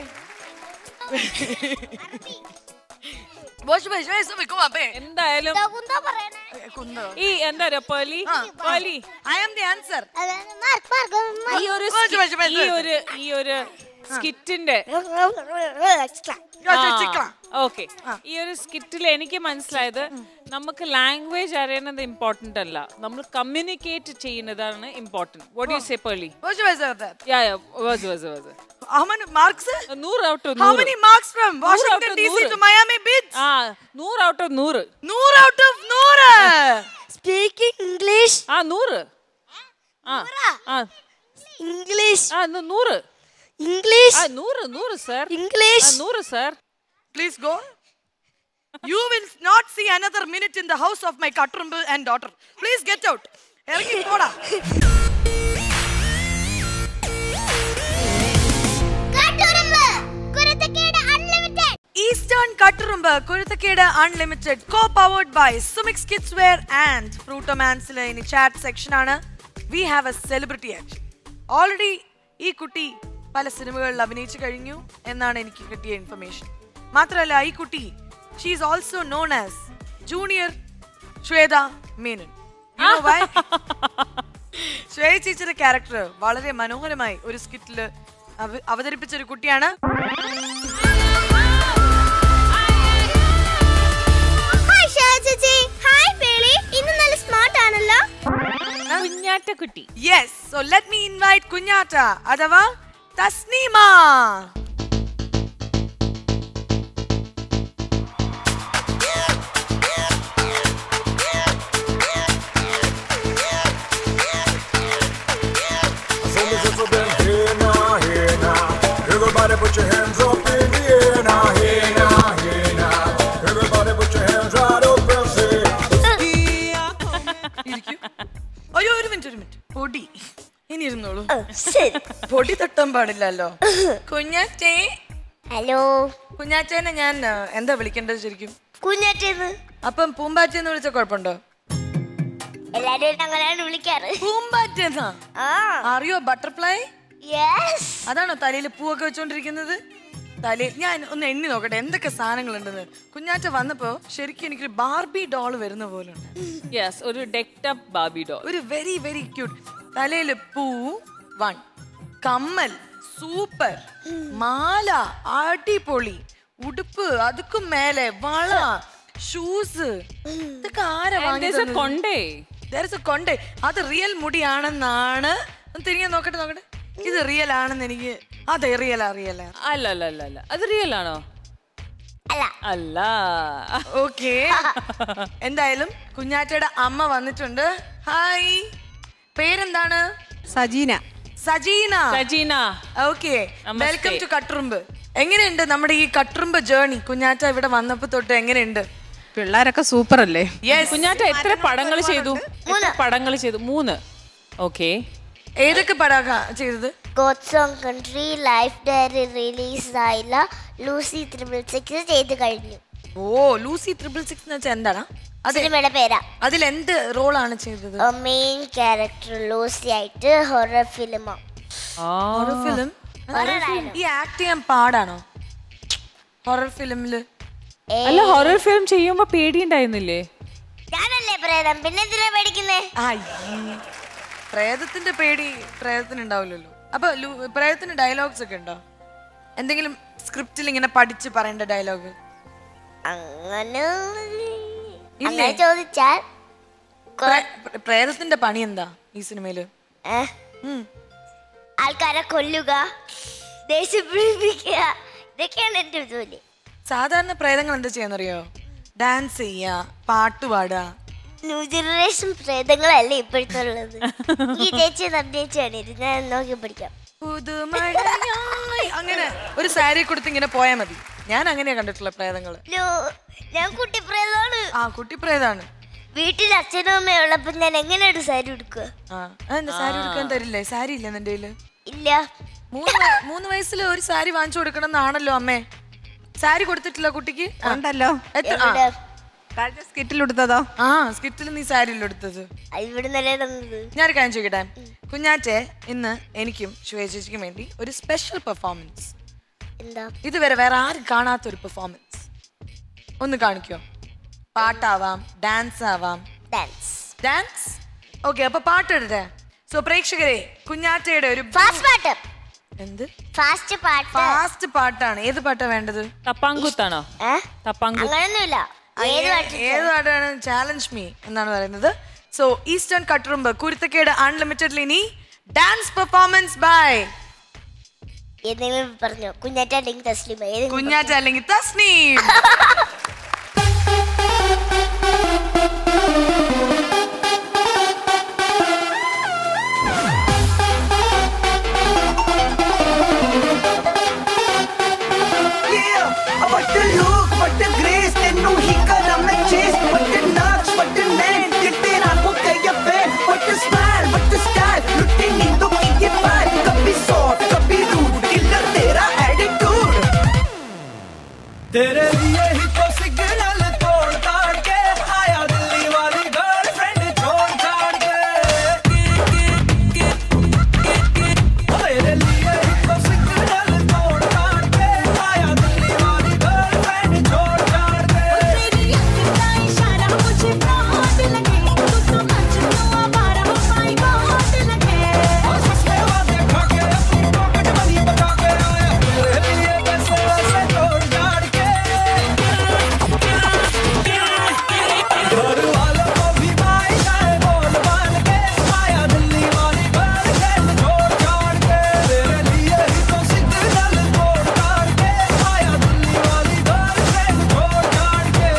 was bus my സമി കുമാ ബേ എന്തായാലും എന്താ പറയണേ കുന്തോ ഈ എന്താ പറയാ Pearle Pearle I am the answer mark mark ഈ ഒരു വാസ് ബസ് skit- ഈ ഒരു ഈ ഒരു സ്കിറ്റിന്റെ എക്സ്ട്രാ ഓക്കെ ഈ ഒരു സ്കിറ്റിൽ എനിക്ക് മനസ്സിലായത് നമുക്ക് ലാംഗ്വേജ് അറിയുന്നത് ഇമ്പോർട്ടന്റ് അല്ല നമ്മൾ കമ്മ്യൂണിക്കേറ്റ് ചെയ്യുന്നതാണ് important what you say Pearle was bus yeah yeah was was was how many marks നൂറ് ഔട്ട് ഓഫ് how നൂറ് many marks from നൂറ് out washington of dc നൂറ്. to miami beach ആ നൂറ് ഔട്ട് ഓഫ് നൂറ് നൂറ് ഔട്ട് ഓഫ് നൂറ് speaking English ആ നൂറ് ആ ആ ഇംഗ്ലീഷ് ആ നൂ- നൂറ് ഇംഗ്ലീഷ് ആ നൂറ് നൂറ് സർ ഇംഗ്ലീഷ് നൂറ് sir Please go. You will not see another minute in the house of my Katrumbu and daughter. Please get out. ഇറങ്ങി പോടാ കാട്ടുറുമ്പ് കുരുത്തക്കേട് അൺലിമിറ്റഡ് ഈസ്റ്റേൺ കട്ടുറുമ്പ് കുരുത്തക്കേട് unlimited co powered by Sumix kids wear and ഫ്രൂട്ടോമാൻസിലെ ഇനി chat section ആണ് we have a celebrity action already ഈ കുട്ടി പല സിനിമകളിൽ അഭിനയിച്ചു കഴിഞ്ഞു എന്നാണ് എനിക്ക് കിട്ടിയ ഇൻഫർമേഷൻ മാത്രമല്ല ഈ കുട്ടി she is also known as junior Shweta Menon You know why? Shreya ചേച്ചിയുടെ ക്യാരക്ടർ വളരെ മനോഹരമായി ഒരു സ്കിറ്റിൽ അവതരിപ്പിച്ച ഒരു കുട്ടിയാണ് ഹായ് ഷാ ചേച്ചി ഹായ് പേളി ഇന്ന് നല്ല സ്മാർട്ട് ആണല്ലോ കുഞ്ഞാറ്റ കുട്ടി yes so let me invite Kunjatta അഥവാ Thasneema Everybody put your hands up in the air now, hey now, hey now. Everybody put your hands right up and say. അയ്യോ ഒരു മിനിറ്റ് ഒരു മിനിറ്റ് പൊടി ഇനി ഇരുന്നോളൂ ശരി പൊടി തട്ടാൻ പാടില്ലല്ലോ കുഞ്ഞാറ്റേ ഹലോ കുഞ്ഞാറ്റേനെ ഞാൻ ആ, എന്താ വിളിക്കേണ്ടത് ശരിക്കും കുഞ്ഞാറ്റേന്ന് അപ്പം പൂമ്പാറ്റെന്ന് വിളിച്ച കുഴപ്പമുണ്ടോ എല്ലാരും അങ്ങനെയാണ് വിളിക്കാറ് പൂമ്പാറ്റെന്നാ ആ അറിയോ ബട്ടർഫ്ലൈ യെസ് അതാണോ തലയിൽ പൂവൊക്കെ വെച്ചോണ്ടിരിക്കുന്നത് തലയിൽ ഞാൻ ഒന്ന് എണ്ണി നോക്കട്ടെ എന്തൊക്കെ സാധനങ്ങളുണ്ടെന്ന് കുഞ്ഞാറ്റ വന്നപ്പോ ശരിക്കും എനിക്കൊരു ബാർബി ഡോൾ വരുന്ന പോലെ ഉണ്ട് യെസ് ഒരു ഡെക്ടപ്പ് ബാബി ഡോൾ ഒരു വെരി വെരി ക്യൂട്ട് തലയിൽ പൂ വൺ കമ്മൽ സൂപ്പർ മാല അടിപൊളി ഉടുപ്പ് അതുക്കും മേലെ വള ഷൂസ് ഇതൊക്കെ ആരാ വാങ്ങിയത് കൊണ്ടേ കൊണ്ടേ അത് റിയൽ മുടിയാണെന്നാണ് ഒന്ന് തിരികെ നോക്കട്ടെ നോക്കട്ടെ ഇത് റിയൽ ആണെന്ന് എനിക്ക് അതെ റിയലാ റിയലാ അല്ല അല്ല അല്ല അല്ല അത് റിയൽ ആണോ അല്ല അല്ല ഓക്കെ എന്തായാലും കുഞ്ഞാറ്റയുടെ അമ്മ വന്നിട്ടുണ്ട് ഹായ് പേരെന്താണ് സജീന സജീന സജീന ഓക്കെ നമസ്തേ. വെൽക്കം ടു കട്ടുറുമ്പ് എങ്ങനെയുണ്ട് നമ്മുടെ ഈ കട്ടുറുമ്പ് ജേർണി കുഞ്ഞാറ്റ ഇവിടെ വന്നപ്പോ തൊട്ട് എങ്ങനെയുണ്ട് പിള്ളേരൊക്കെ സൂപ്പർ അല്ലേ യെസ് കുഞ്ഞാറ്റ എത്ര പടങ്ങൾ ചെയ്തു എത്ര പടങ്ങൾ ചെയ്തു മൂന്ന് ഓക്കെ ഏതൊക്കെ പടാക ചെയ്തത് God's own country life diary release ആയില്ല ലൂസി ത്രിബിൾ സിക്സ് ചെയ്ത് കഴിഞ്ഞു ഓ ലൂസി ട്രിപ്പിൾ സിക്സ് എന്ന് വെച്ചാൽ എന്താണ് അത് സിനിമയുടെ പേരാ അതിൽ എന്ത് റോളാണ് ചെയ്തത് മെയിൻ ക്യാരക്ടർ ലൂസി ആയിട്ട് ഹൊറർ ഫിലിമാ ഹൊറർ ഫിലിം ഈ ആക്ട് ചെയ്യാൻ പാടാണോ ഹൊറർ ഫിലിമില് അല്ല ഹൊറർ ഫിലിം ചെയ്യുമ്പോ പേടിയുണ്ടായിരുന്നില്ലേ ഞാനല്ലേ പ്രേതം പിന്നെ എന്തിനാ പേടിക്കുന്നേ പ്രേതത്തിന്റെ പേടി പ്രേതത്തിന് ഉണ്ടാവില്ലല്ലോ അപ്പൊ ലു- പ്രേതത്തിന് ഡയലോഗ്സ് ഒക്കെ ഉണ്ടോ എന്തെങ്കിലും സ്ക്രിപ്റ്റിൽ ഇങ്ങനെ പഠിച്ച് പറയേണ്ട ഡയലോഗ് അങ്ങനെ അങ്ങനെ ചോദിച്ചാൽ പ്രേതത്തിന്റെ പണി എന്താ ഈ സിനിമയില് ഏ? ആൾക്കാരെ കൊല്ലുക ദേഷ്യം പിടിപ്പിക്കുക ഇതൊക്കെയാണ് എന്റെ ജോലി സാധാരണ പ്രേതങ്ങൾ എന്താ ചെയ്യാന്നറിയോ ഡാൻസ് ചെയ്യുക പാട്ട് പാടുക ന്യൂ ജനറേഷൻ പ്രേതങ്ങളല്ലേ ഇപ്പോഴത്തെ ഉള്ളത് ഈ ചേച്ചി നന്ദേച്ചിയാണ് ഇത് ഞാൻ നോക്കി പഠിക്കാം പുതുമഴയായി അങ്ങനെ ഒരു സാരി കൊടുത്ത് ഇങ്ങനെ പോയാ മതി ഞാൻ അങ്ങനെയാ കണ്ടിട്ടുള്ള പ്രേതങ്ങള് ലോ, ഞാൻ കുട്ടി പ്രേതമാണ് ആ കുട്ടി പ്രേതാണ് വീട്ടിൽ അച്ഛനും അമ്മയും ഉള്ളപ്പോ ഞാൻ എങ്ങനെയാണ് സാരി ഉടുക്കുക ആ അതെന്താ സാരി എടുക്കാൻ തരില്ലേ സാരി ഇല്ല നിന്റെ കയ്യില് ഇല്ല മൂന്ന് വയ- മൂന്ന് വയസ്സിൽ ഒരു സാരി വാങ്ങിച്ചു കൊടുക്കണം എന്നാണല്ലോ അമ്മേ സാരി കൊടുത്തിട്ടില്ല കുട്ടിക്ക് ആ. ഉണ്ടല്ലോ എത്ര ആ. എവിടെ? കഴിഞ്ഞ സ്കിറ്റിൽ എടുത്തതോ ആ സ്കിറ്റിൽ നീ സാരി അല്ലേ എടുത്തത് അത് ഇവിടെ നിലയെ തന്നത് ഞാനൊരു കാര്യം ചോദിക്കട്ടെ കുഞ്ഞാറ്റെ ഇന്ന് എനിക്കും ശ്വേചേച്ചിക്കും വേണ്ടി ഒരു സ്പെഷ്യൽ പെർഫോമൻസ് എന്താ ഇതുവരെ വേറെ ആരും കാണാത്ത ഒരു പെർഫോമൻസ് ഒന്ന് കാണിക്കോ പാട്ടാവാം ഡാൻസ് ആവാം ഡാൻസ് ഡാൻസ് ഓക്കെ അപ്പൊ പാട്ടിടട്ടെ സോ പ്രേക്ഷകരെ കുഞ്ഞാറ്റയുടെ ഒരു ഫാസ്റ്റ് പാട്ട് എന്ത് ഫാസ്റ്റ് പാട്ട് ഫാസ്റ്റ് പാട്ടാണ് ഏത് പാട്ടാ വേണ്ടത് തപ്പാങ്കുത്താണോ ഏ? തപ്പാങ്കുത്ത് അങ്ങനെയൊന്നുമില്ല ഏത് പാട്ട് ഏത് പാട്ടാണ് ചാലഞ്ച് മീ എന്നാണ് പറയുന്നത് സോ ഈസ്റ്റേൺ കട്ടുറുമ്പ് കുരുത്തക്കേട് അൺലിമിറ്റഡ്ലി ഇനി ഡാൻസ് പെർഫോമൻസ് ബൈ ഏതെങ്കിലും പറഞ്ഞോ കുഞ്ഞാറ്റ അല്ലെങ്കിൽ തസ്ലിമ ഏതെങ്കിലും കുഞ്ഞാറ്റ അല്ലെങ്കിൽ Tasneem Yeah, what the look, what the grace, ਤੈਨੂੰ ਹੀ ਕਰਾਂ ਮੈਂ chase, what the nuts, what the name, ਕਿਤੇ ਨਾ ਕੋ ਕਹਿਆ ਫੇਰ, what the smile, what the style, ਲੁੱਟੀ ਨੀਂਦੋਂ ਕੀ ये vibe, कभी soft, कभी rude, killer तेरा attitude. तेरे लिए ही तो सिग्नल तोड़ ताड़ के आया दिल्ली वाली गर्लफ्रेंड छोड़ छाड़ के तेरे लिए ही तो सिग्नल तोड़ ताड़ के आया दिल्ली वाली गर्लफ्रेंड छोड़ छाड़ के तेरी का इशारा मुझे बहुत लगे तू तो मजनू आवारा हो माय गॉड लगे और सस्ते वादे खा के अपनी पॉकेट मनी बचा के आया तेरे लिए पैसे वैसे तोड़ छाड़ के घर वालों को भी भाई जाए बोल बाल के आया दिल्ली वाली गर्लफ्रेंड छोड़ छाड़ के तेरे लिए ही तो सिग्नल तोड़ ताड़ के आया दिल्ली वाली गर्लफ्रेंड छोड़ छाड़ के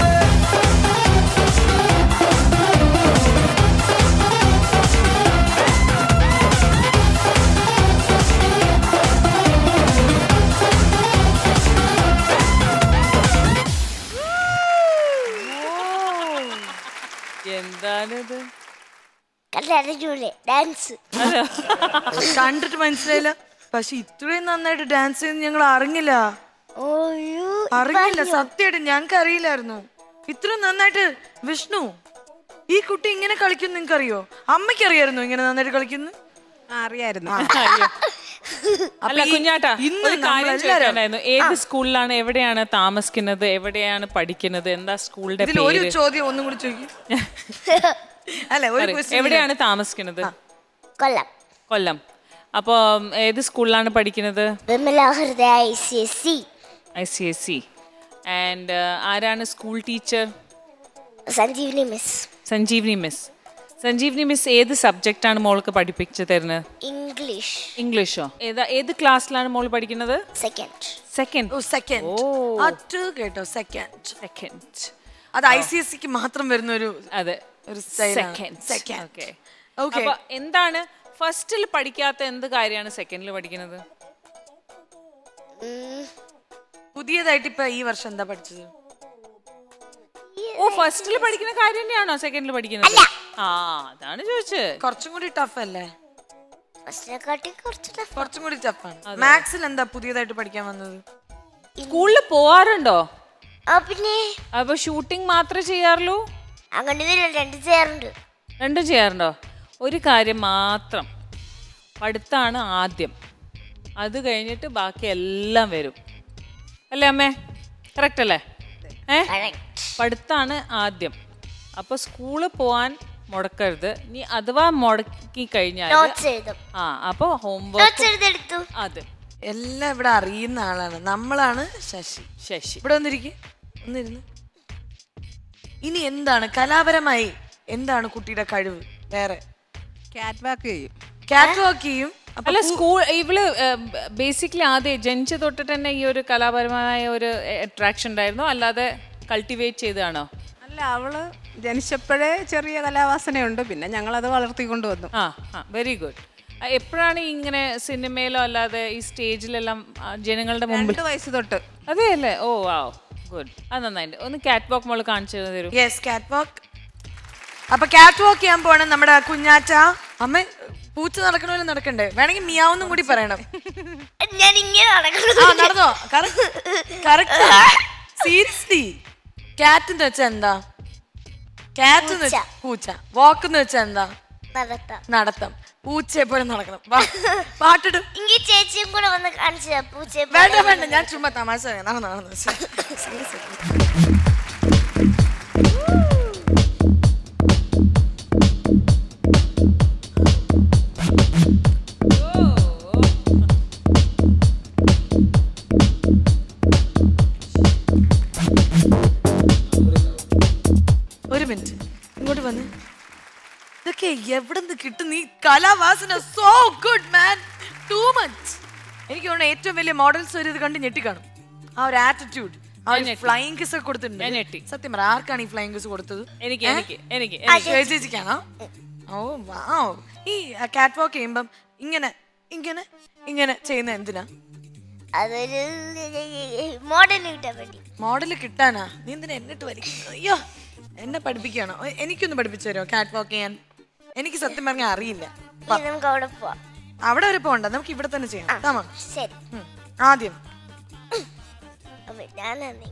എന്താണിത് കണ്ടറിഞ്ഞൂലേ ഡാൻസ് കണ്ടിട്ട് മനസ്സിലായില്ല പക്ഷെ ഇത്രയും നന്നായിട്ട് ഡാൻസ് ചെയ്യുന്ന ഞങ്ങൾ അറിഞ്ഞില്ല ഓയ്യോ അറിഞ്ഞില്ല സത്യമായിട്ട് ഞങ്ങൾക്ക് അറിയില്ലായിരുന്നു ഇത്രയും നന്നായിട്ട് വിഷ്ണു ഈ കുട്ടി ഇങ്ങനെ കളിക്കും നിങ്ങൾക്ക് അറിയോ അമ്മയ്ക്ക് അറിയായിരുന്നു ഇങ്ങനെ നന്നായിട്ട് കളിക്കുന്നു അറിയായിരുന്നു അല്ല കുഞ്ഞാട്ടാ ഇന്ന് ഒരു കാര്യം നമ്മളെല്ലാരും- ചോദിക്കാനായിരുന്നു ഏത് സ്കൂളിലാണ് എവിടെയാണ് താമസിക്കുന്നത് എവിടെയാണ് പഠിക്കുന്നത് എന്താ സ്കൂളിന്റെ ഇതിൽ ഒരു പേര് ചോദ്യം ഒന്നും കൂടി ചോദിക്കും അല്ല ഒരു പറയ്. question എവിടെയാണ് താമസിക്കുന്നത് കൊല്ലം കൊല്ലം അപ്പൊ ഏത് സ്കൂളിലാണ് പഠിക്കുന്നത് Vimala Hridaya I C S C I C S C and ആരാണ് school teacher Sanjeevani miss Sanjeevani miss Sanjeevani miss ഏത് സബ്ജക്റ്റ് ആണ് മോൾക്ക് പഠിപ്പിച്ചു തരുന്നത് ഇംഗ്ലീഷ് ഇംഗ്ലീഷോ ഏതാ ഏത് ക്ലാസ്സിലാണ് മോൾ പഠിക്കുന്നത് സെക്കൻഡ് സെക്കൻഡ് ഓ സെക്കൻഡ് അറ്റ് കേട്ടോ സെക്കൻഡ് സെക്കൻഡ് അത് ഐ സി എസ് സിക്ക് മാത്രം വരുന്ന ഒരു അതെ ഒരു സ്റ്റൈലാണ് സെക്കൻഡ് സെക്കൻഡ് ഓക്കെ ഓക്കെ അപ്പൊ എന്താണ് ഫസ്റ്റിൽ പഠിക്കാത്ത എന്ത് കാര്യമാണ് സെക്കൻഡിൽ പഠിക്കുന്നത് പുതിയതായിട്ട് ഇപ്പൊ ഈ വർഷം എന്താ പഠിച്ചത് ഓ ഫസ്റ്റിൽ പഠിക്കുന്ന കാര്യം തന്നെയാണോ സെക്കൻഡിൽ പഠിക്കുന്നത് ആ അതാണ് ചോദിച്ചത് കുറച്ചും കൂടി ടഫ് അല്ലേ ഫസ്റ്റിനെക്കാട്ടി കുറച്ച് tough. കുറച്ചും കൂടി ടഫാണ് മാത്സിൽ എന്താ പുതിയതായിട്ട് പഠിക്കാൻ വന്നത് സ്കൂളിൽ പോവാറുണ്ടോ ആ പിന്നെ അപ്പൊ ഷൂട്ടിംഗ് മാത്രമേ ചെയ്യാറുള്ളൂ അങ്ങനെ രണ്ട് ചെയ്യാറുണ്ട് രണ്ടും ചെയ്യാറുണ്ടോ ഒരു കാര്യം മാത്രം പഠിത്താണ് ആദ്യം അത് കഴിഞ്ഞിട്ട് ബാക്കി എല്ലാം വരും അല്ലേ അമ്മേ കറക്റ്റ് അല്ലേ ഏ പഠിത്താണ് ആദ്യം അപ്പൊ സ്കൂളിൽ പോവാൻ മുടക്കരുത് നീ അഥവാ മുടക്കി കഴിഞ്ഞാൽ നോട്ട്സ് എഴുതും ആ അപ്പൊ നോട്ട്സ് ഹോംവർക്ക് എഴുതെടുത്തു അതെ എല്ലാം ഇവിടെ അറിയുന്ന ആളാണ് നമ്മളാണ് ശശി ശശി ഇവിടെ വന്നിരിക്കെ ഒന്നിരുന്ന് ഇനി എന്താണ് കലാപരമായി എന്താണ് കുട്ടിയുടെ കഴിവ് വേറെ ക്യാറ്റ് വാക്ക് ചെയ്യും കാറ്റ് വാക്ക് ചെയ്യും അപ്പൊ അല്ല സ്കൂൾ ഇവള് ബേസിക്കലി ആദ്യം ജനിച്ച തൊട്ടിട്ട് തന്നെ ഈ ഒരു കലാപരമായ ഒരു അട്രാക്ഷൻ ഉണ്ടായിരുന്നോ അല്ലാതെ കൾട്ടിവേറ്റ് ചെയ്തതാണോ അല്ല അല്ല അവള് ജനിച്ചപ്പോഴേ ചെറിയ കലാവാസനയുണ്ട് പിന്നെ ഞങ്ങളത് വളർത്തിക്കൊണ്ട് വന്നു ആ ആ വെരി ഗുഡ് എപ്പോഴാണ് ഇങ്ങനെ സിനിമയിലോ അല്ലാതെ ഈ സ്റ്റേജിലെല്ലാം ആ, ജനങ്ങളുടെ മുമ്പിൽ രണ്ട് വയസ്സ് തൊട്ട് അതെ അല്ലേ ഓ വാവ് ഗുഡ് അത് നന്നായിട്ട് ഒന്ന് കാറ്റ് വാക്ക് മോള് കാണിച്ചു തരൂ യെസ് കാറ്റ് വാക്ക് അപ്പൊ കാറ്റ് വാക്ക് ചെയ്യാൻ പോണ നമ്മുടെ കുഞ്ഞാറ്റ അമ്മ പൂച്ച നടക്കണ പോലെ നടക്കണ്ടേ വേണമെങ്കിൽ മിയാവെന്നും കൂടി പറയണം ഞാൻ ഇങ്ങനെ നടക്കണം ആ നടന്നോ സീരിയസ്ലി കാറ്റ് എന്ന് വെച്ചാ എന്താ കാറ്റ് എന്ന് വെച്ചാ പൂച്ച വാക്ക് എന്ന് വെച്ചാ എന്താ നടത്താം നടത്തം പൂച്ചയെ പോലെ നടക്കണം വാ, പാട്ടിടും ഇങ്ങി ചേച്ചിയും കൂടെ വന്ന് കാണിച്ചു പൂച്ചയെ വേണ്ട പോലെ. വേണ്ട ഞാൻ ചുമ്മാ തമാശ പറയാം. നടന്നു നടന്നു സീരിയസ് ഒരു മിനിറ്റ് ഇങ്ങോട്ട് വന്ന് ഇതൊക്കെ എവിടെ നിന്ന് കിട്ടും നീ കലാവാസന so good man too much എനിക്ക് തോന്നുന്നു ഏറ്റവും വലിയ മോഡൽസ് ഒരു ഇത് കണ്ട് ഞെട്ടിക്കാണും ആ ഒരു ആറ്റിറ്റ്യൂഡ് ആ ഒരു ഫ്ലൈങ് കിസ് ഒക്കെ കൊടുത്തിട്ടുണ്ട് സത്യം പറ ആർക്കാണ് ഈ ഫ്ലൈങ് കിസ് കൊടുത്തത് എനിക്ക്, ഏ? എനിക്ക്, എനിക്ക്, ആ, എനിക്ക്. ചേച്ചിക്കാണോ ഓ വാവ് ഈ കാറ്റ് വാക്ക് ചെയ്യുമ്പം ഇങ്ങനെ ഇങ്ങനെ ഇങ്ങനെ ചെയ്യുന്ന എന്തിനാ അതൊരു മോഡൽ കിട്ടാൻ വേണ്ടി മോഡൽ കിട്ടാനാ നീ എന്തിനാ എന്നിട്ട് വലിക്കുന്നത് അയ്യോ എന്നെ പഠിപ്പിക്കുകയാണോ ഓ, എനിക്കൊന്ന് പഠിപ്പിച്ചു തരുമോ കാറ്റ് വാക്ക് ചെയ്യാൻ എനിക്ക് സത്യം പറഞ്ഞാൽ അറിയില്ല വാ. ഇനി നമുക്ക് അവിടെ പോവാം അവിടെ വരെ പോകണ്ട നമുക്ക് ഇവിടെ തന്നെ ചെയ്യാം താമ ശരി ആദ്യം അപ്പൊ ഞാനാണ്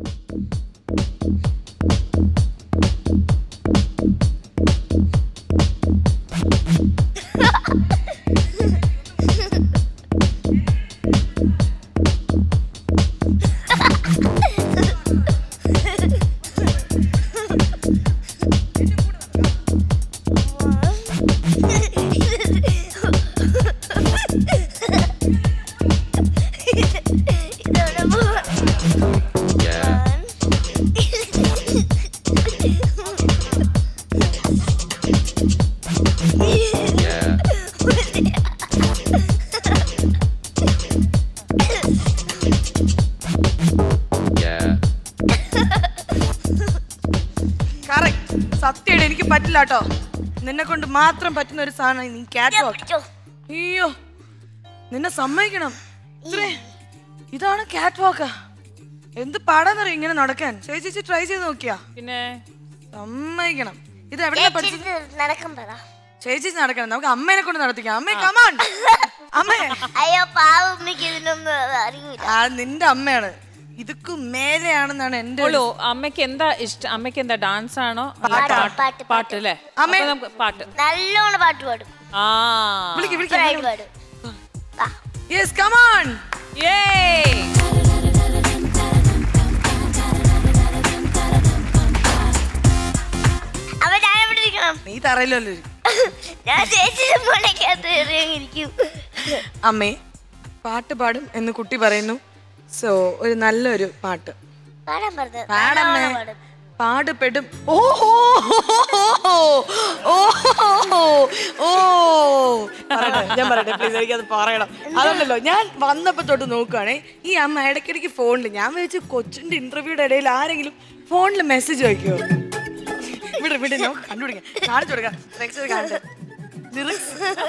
ഇതവിടെ പോവാം കറക്റ്റ് സത്യമാണ് എനിക്ക് പറ്റില്ല കേട്ടോ നിന്നെ കൊണ്ട് മാത്രം പറ്റുന്ന ഒരു സാധനം നീ കാറ്റ് വാക്ക് അയ്യോ നിന്നെ സമ്മതിക്കണം ഇത്രേ ഇതാണ് കാറ്റ് വാക്കാ എന്ത് പാടാന്നറിയോ ഇങ്ങനെ നടക്കാൻ ചേച്ചി ചേച്ചി ട്രൈ ചെയ്ത് നോക്കിയാ പിന്നെ സമ്മതിക്കണം ഇത് എവിടെ പഠിച്ചത് ചേച്ചി നടക്കാൻ പറ ചേച്ചി നടക്കണം നമുക്ക് അമ്മേനെ കൊണ്ട് നടത്തിക്കാം അമ്മേ കമാൺ അമ്മേ അയ്യോ പാവമ്മയ്ക്ക് ഇതിനൊന്നും അറിയില്ല ആ നിന്റെ അമ്മയാണ് ഇതൊക്കെ മേലെയാണെന്നാണ് എന്റെ ഒരു- ഉള്ളൂ അമ്മയ്ക്ക് എന്താ ഇഷ്ടം അമ്മയ്ക്ക് എന്താ ഡാൻസ് ആണോ പാട്ട്, പാട്ട്, പാട്ട് അല്ലേ അമ്മേ- അപ്പൊ നമുക്ക് പാട്ട് നല്ലോണം പാട്ട് പാടും ആ വിളിക്ക്, വിളിക്ക്, സൂപ്പറായിട്ട് വിളിക്ക്. പാടും യെസ് കമാൺ അപ്പൊ ഞാൻ എവിടെ ഇരിക്കണം നീ തറയിലല്ലോ ഞാൻ ചേച്ചിയുടെ മോളേക്കകത്ത് ഇറങ്ങിയിരിക്കും അമ്മേ പാട്ട് പാടും എന്ന് കുട്ടി പറയുന്നു സോ ഒരു നല്ലൊരു പാട്ട് പാടാൻ പറഞ്ഞത് പാടമ്മേ നല്ലോണം പാടും. പാടുപെടും ഓഹോ ഓ ഓ പറയട്ടെ ഞാൻ പറയട്ടെ പ്ലീസ് എനിക്കത് പറയണം അതുണ്ടല്ലോ ഞാൻ വന്നപ്പോ തൊട്ട് നോക്കുവാണേ ഈ അമ്മ ഇടയ്ക്കിടയ്ക്ക് ഫോണിൽ ഞാൻ വിചാരിച്ചു കൊച്ചിന്റെ ഇന്റർവ്യൂയുടെ ഇടയിൽ ആരെങ്കിലും ഫോണിൽ മെസ്സേജ് വയ്ക്കുമോ ഇവിടെ ഇവിടെ നമുക്ക് കണ്ടുപിടിക്കാം കാണിച്ചു കൊടുക്കാം പ്രേക്ഷകർ കാണട്ടെ ലിറിക്സ്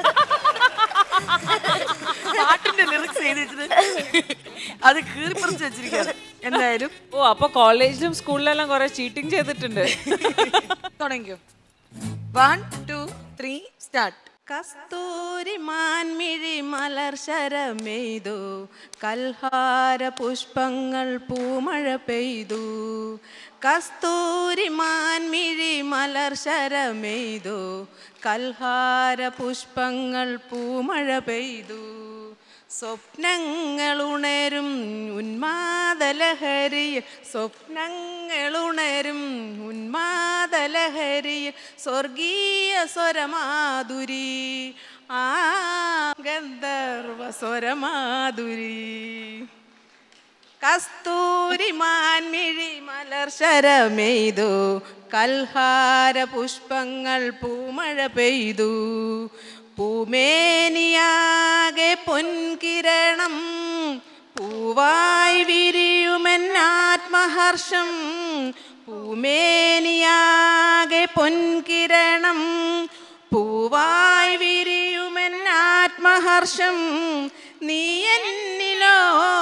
പാട്ടിന്റെ ലിറിക്സ് എഴുതിച്ചിട്ട് അത് കീറിപ്പറിച്ച് വെച്ചിരിക്കുകയാണ് എന്തായാലും ഓ അപ്പൊ കോളേജിലും സ്കൂളിലെല്ലാം കുറെ ചീറ്റിംഗ് ചെയ്തിട്ടുണ്ട് തുടങ്ങിയോ വൺ ടു ത്രീ സ്റ്റാർട്ട് കസ്തൂരി മാൻമിഴി മലർശരമെയ്തു കൽഹാര പുഷ്പങ്ങൾ പൂമഴ പെയ്തു കസ്തൂരി മാൻമിഴി മലർശരമെയ്തു കൽഹാര പുഷ്പങ്ങൾ പൂമഴ പെയ്തു സ്വപ്നങ്ങളുണരും ഉന്മാദലഹരിയിൽ സ്വപ്നങ്ങളുണരും ഉന്മാദലഹരിയിൽ സ്വർഗീയ സ്വരമാധുരി ആ ഗന്ധർവ സ്വരമാധുരി കസ്തൂരി മാൻമിഴി മലർശരമെയ്തു കൽഹാര പുഷ്പങ്ങൾ പൂമഴ പെയ്തു പൂമേനിയാകെ പൊൻകിരണം പൂവായി വിരിയുമെന്നാത്മഹർഷം പൂമേനിയാകെ പൊൻകിരണം പൂവായി വിരിയുമെൻ ആത്മഹർഷം നീ എന്നിലോ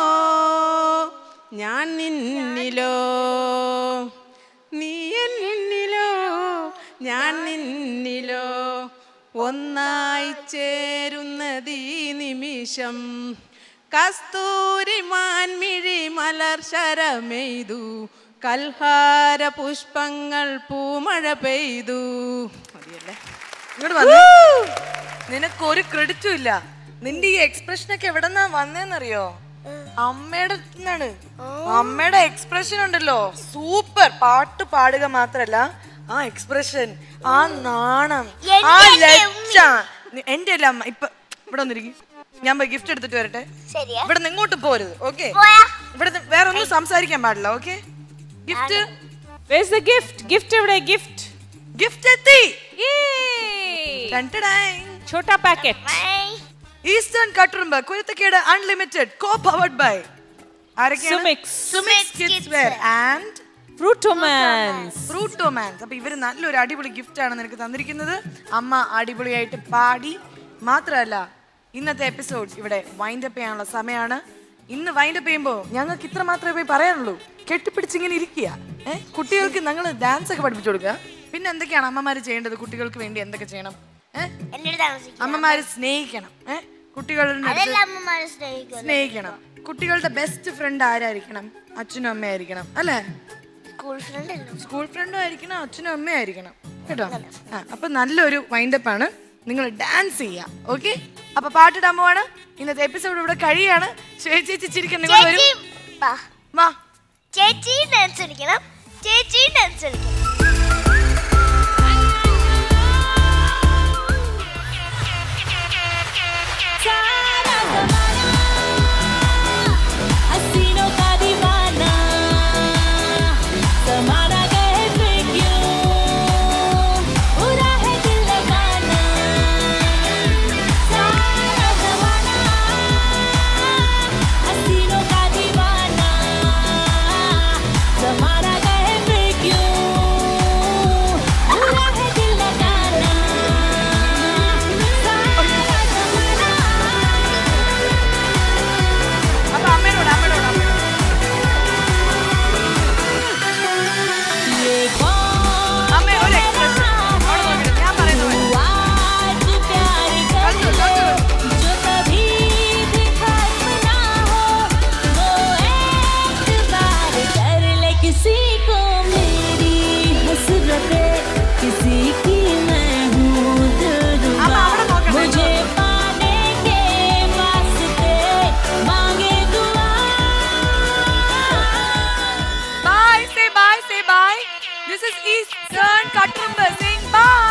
ഞാൻ നിന്നിലോ നീ എന്നിലോ ഞാൻ നിന്നിലോ ഒന്നായി ചേരുന്നതീ നിമിഷം കസ്തൂരി മാൻമിഴി മലർ ശരമെയ്തു കൽഹാര പുഷ്പങ്ങൾ പൂമഴ പെയ്തു മതിയല്ലേ ഇങ്ങോട്ട് വന്നേ നിനക്ക് ഒരു ക്രെഡിറ്റും ഇല്ല നിന്റെ ഈ എക്സ്പ്രഷൻ ഒക്കെ എവിടെന്നാ വന്നേന്നറിയോ അമ്മയുടെ അടുത്തുനിന്നാണ് അമ്മയുടെ എക്സ്പ്രഷൻ ഉണ്ടല്ലോ സൂപ്പർ പാട്ട് പാടുക മാത്രല്ല ആ എക്സ്പ്രഷൻ ആ നാണം ആ എന്റെ ലജ്ജ നി- എന്റെ അല്ല അമ്മ ഇപ്പൊ ഇവിടെ വന്നിരിക്കും ഞാൻ പോയി ഗിഫ്റ്റ് എടുത്തിട്ട് വരട്ടെ ശരിയാ ഇവിടെ നിന്ന് ഇങ്ങോട്ട് പോരുത് ഓക്കെ പോയാ ഇവിടെ വേറെ ഒന്നും സംസാരിക്കാൻ പാടില്ല okay gift Where's the gift? Gift എവിടെ gift? ഗിഫ്റ്റ് എത്തി Yay! Dun, dun, dun. Chota packet. Eastern Katturumbu കുരുത്തക്കേട് unlimited co powered by Sumix. Sumix kids wear and Fruitomans. Fruitomans അപ്പൊ ഇവര് നല്ലൊരു അടിപൊളി ഗിഫ്റ്റ് ആണ് നിനക്ക് തന്നിരിക്കുന്നത് അമ്മ അടിപൊളിയായിട്ട് പാടി മാത്രമല്ല ഇന്നത്തെ എപ്പിസോഡ് ഇവിടെ വൈൻഡ് അപ്പ് ചെയ്യാനുള്ള സമയമാണ് ഇന്ന് വൈൻഡ് അപ്പ് ചെയ്യുമ്പോൾ ഞങ്ങൾക്ക് ഇത്ര മാത്രമേ പോയി പറയാനുള്ളൂ കെട്ടിപ്പിടിച്ചിങ്ങനെ ഇരിക്കുക ഏഹ് കുട്ടികൾക്ക് ഞങ്ങൾ ഡാൻസ് ഒക്കെ പഠിപ്പിച്ചു കൊടുക്കുക പിന്നെ എന്തൊക്കെയാണ് അമ്മമാര് ചെയ്യേണ്ടത് കുട്ടികൾക്ക് വേണ്ടി എന്തൊക്കെ ചെയ്യണം ഏഹ് എന്നോട് താമസിക്കും അമ്മമാര് സ്നേഹിക്കണം ഏഹ് കുട്ടികളുടെ അടുത്ത് അതെല്ലാം അമ്മമാരെ സ്നേഹിക്കും സ്നേഹിക്കണം കുട്ടികളുടെ ബെസ്റ്റ് ഫ്രണ്ട് ആരായിരിക്കണം അച്ഛനും അമ്മയായിരിക്കണം അല്ലേ സ്കൂൾ ഫ്രണ്ട് അല്ലോ സ്കൂൾ ഫ്രണ്ടും ആയിരിക്കണം അച്ഛനും അമ്മയും ആയിരിക്കണം കേട്ടോ ആ അപ്പൊ നല്ലൊരു വൈൻഡപ്പ് ആണ് നിങ്ങൾ ഡാൻസ് ചെയ്യാം ഓക്കെ അപ്പൊ പാട്ടിടാൻ പോവാണ് ഇന്നത്തെ എപ്പിസോഡ് ഇവിടെ കഴിയാണ് ശ്വേത ചേച്ചി ചിരിക്കണം നിങ്ങൾ വരും ചേച്ചി വാ വാ ചേച്ചി ഡാൻസ് കളിക്കണം ചേച്ചി ഡാൻസ് കളിക്കണം हसीनों का दीवाना समाना गए फिर क्यों बुरा है दिल लगाना सारा जमाना हसीनों का दीवाना समाना गए फिर क्यों बुरा है दिल लगाना सारा जमाना അപ്പൊ അമ്മയോട് അമ്മയോട് അമ്മയോട് ये कौन അമ്മ ഒരു എക്സ്പ്രഷൻ അവിടെ നോക്കിയിട്ട് ഞാൻ പറയുന്ന പോലെ आज प्यार कर जो कभी भी खत्म ना हो वो एक बार कर ले किसी को मेरी हसरते किसी की मैं हूँ दिलरुबा मुझे पाने के वास्ते मांगे दुआ Bye, say bye, say bye. This is Eastern Katrumba saying bye.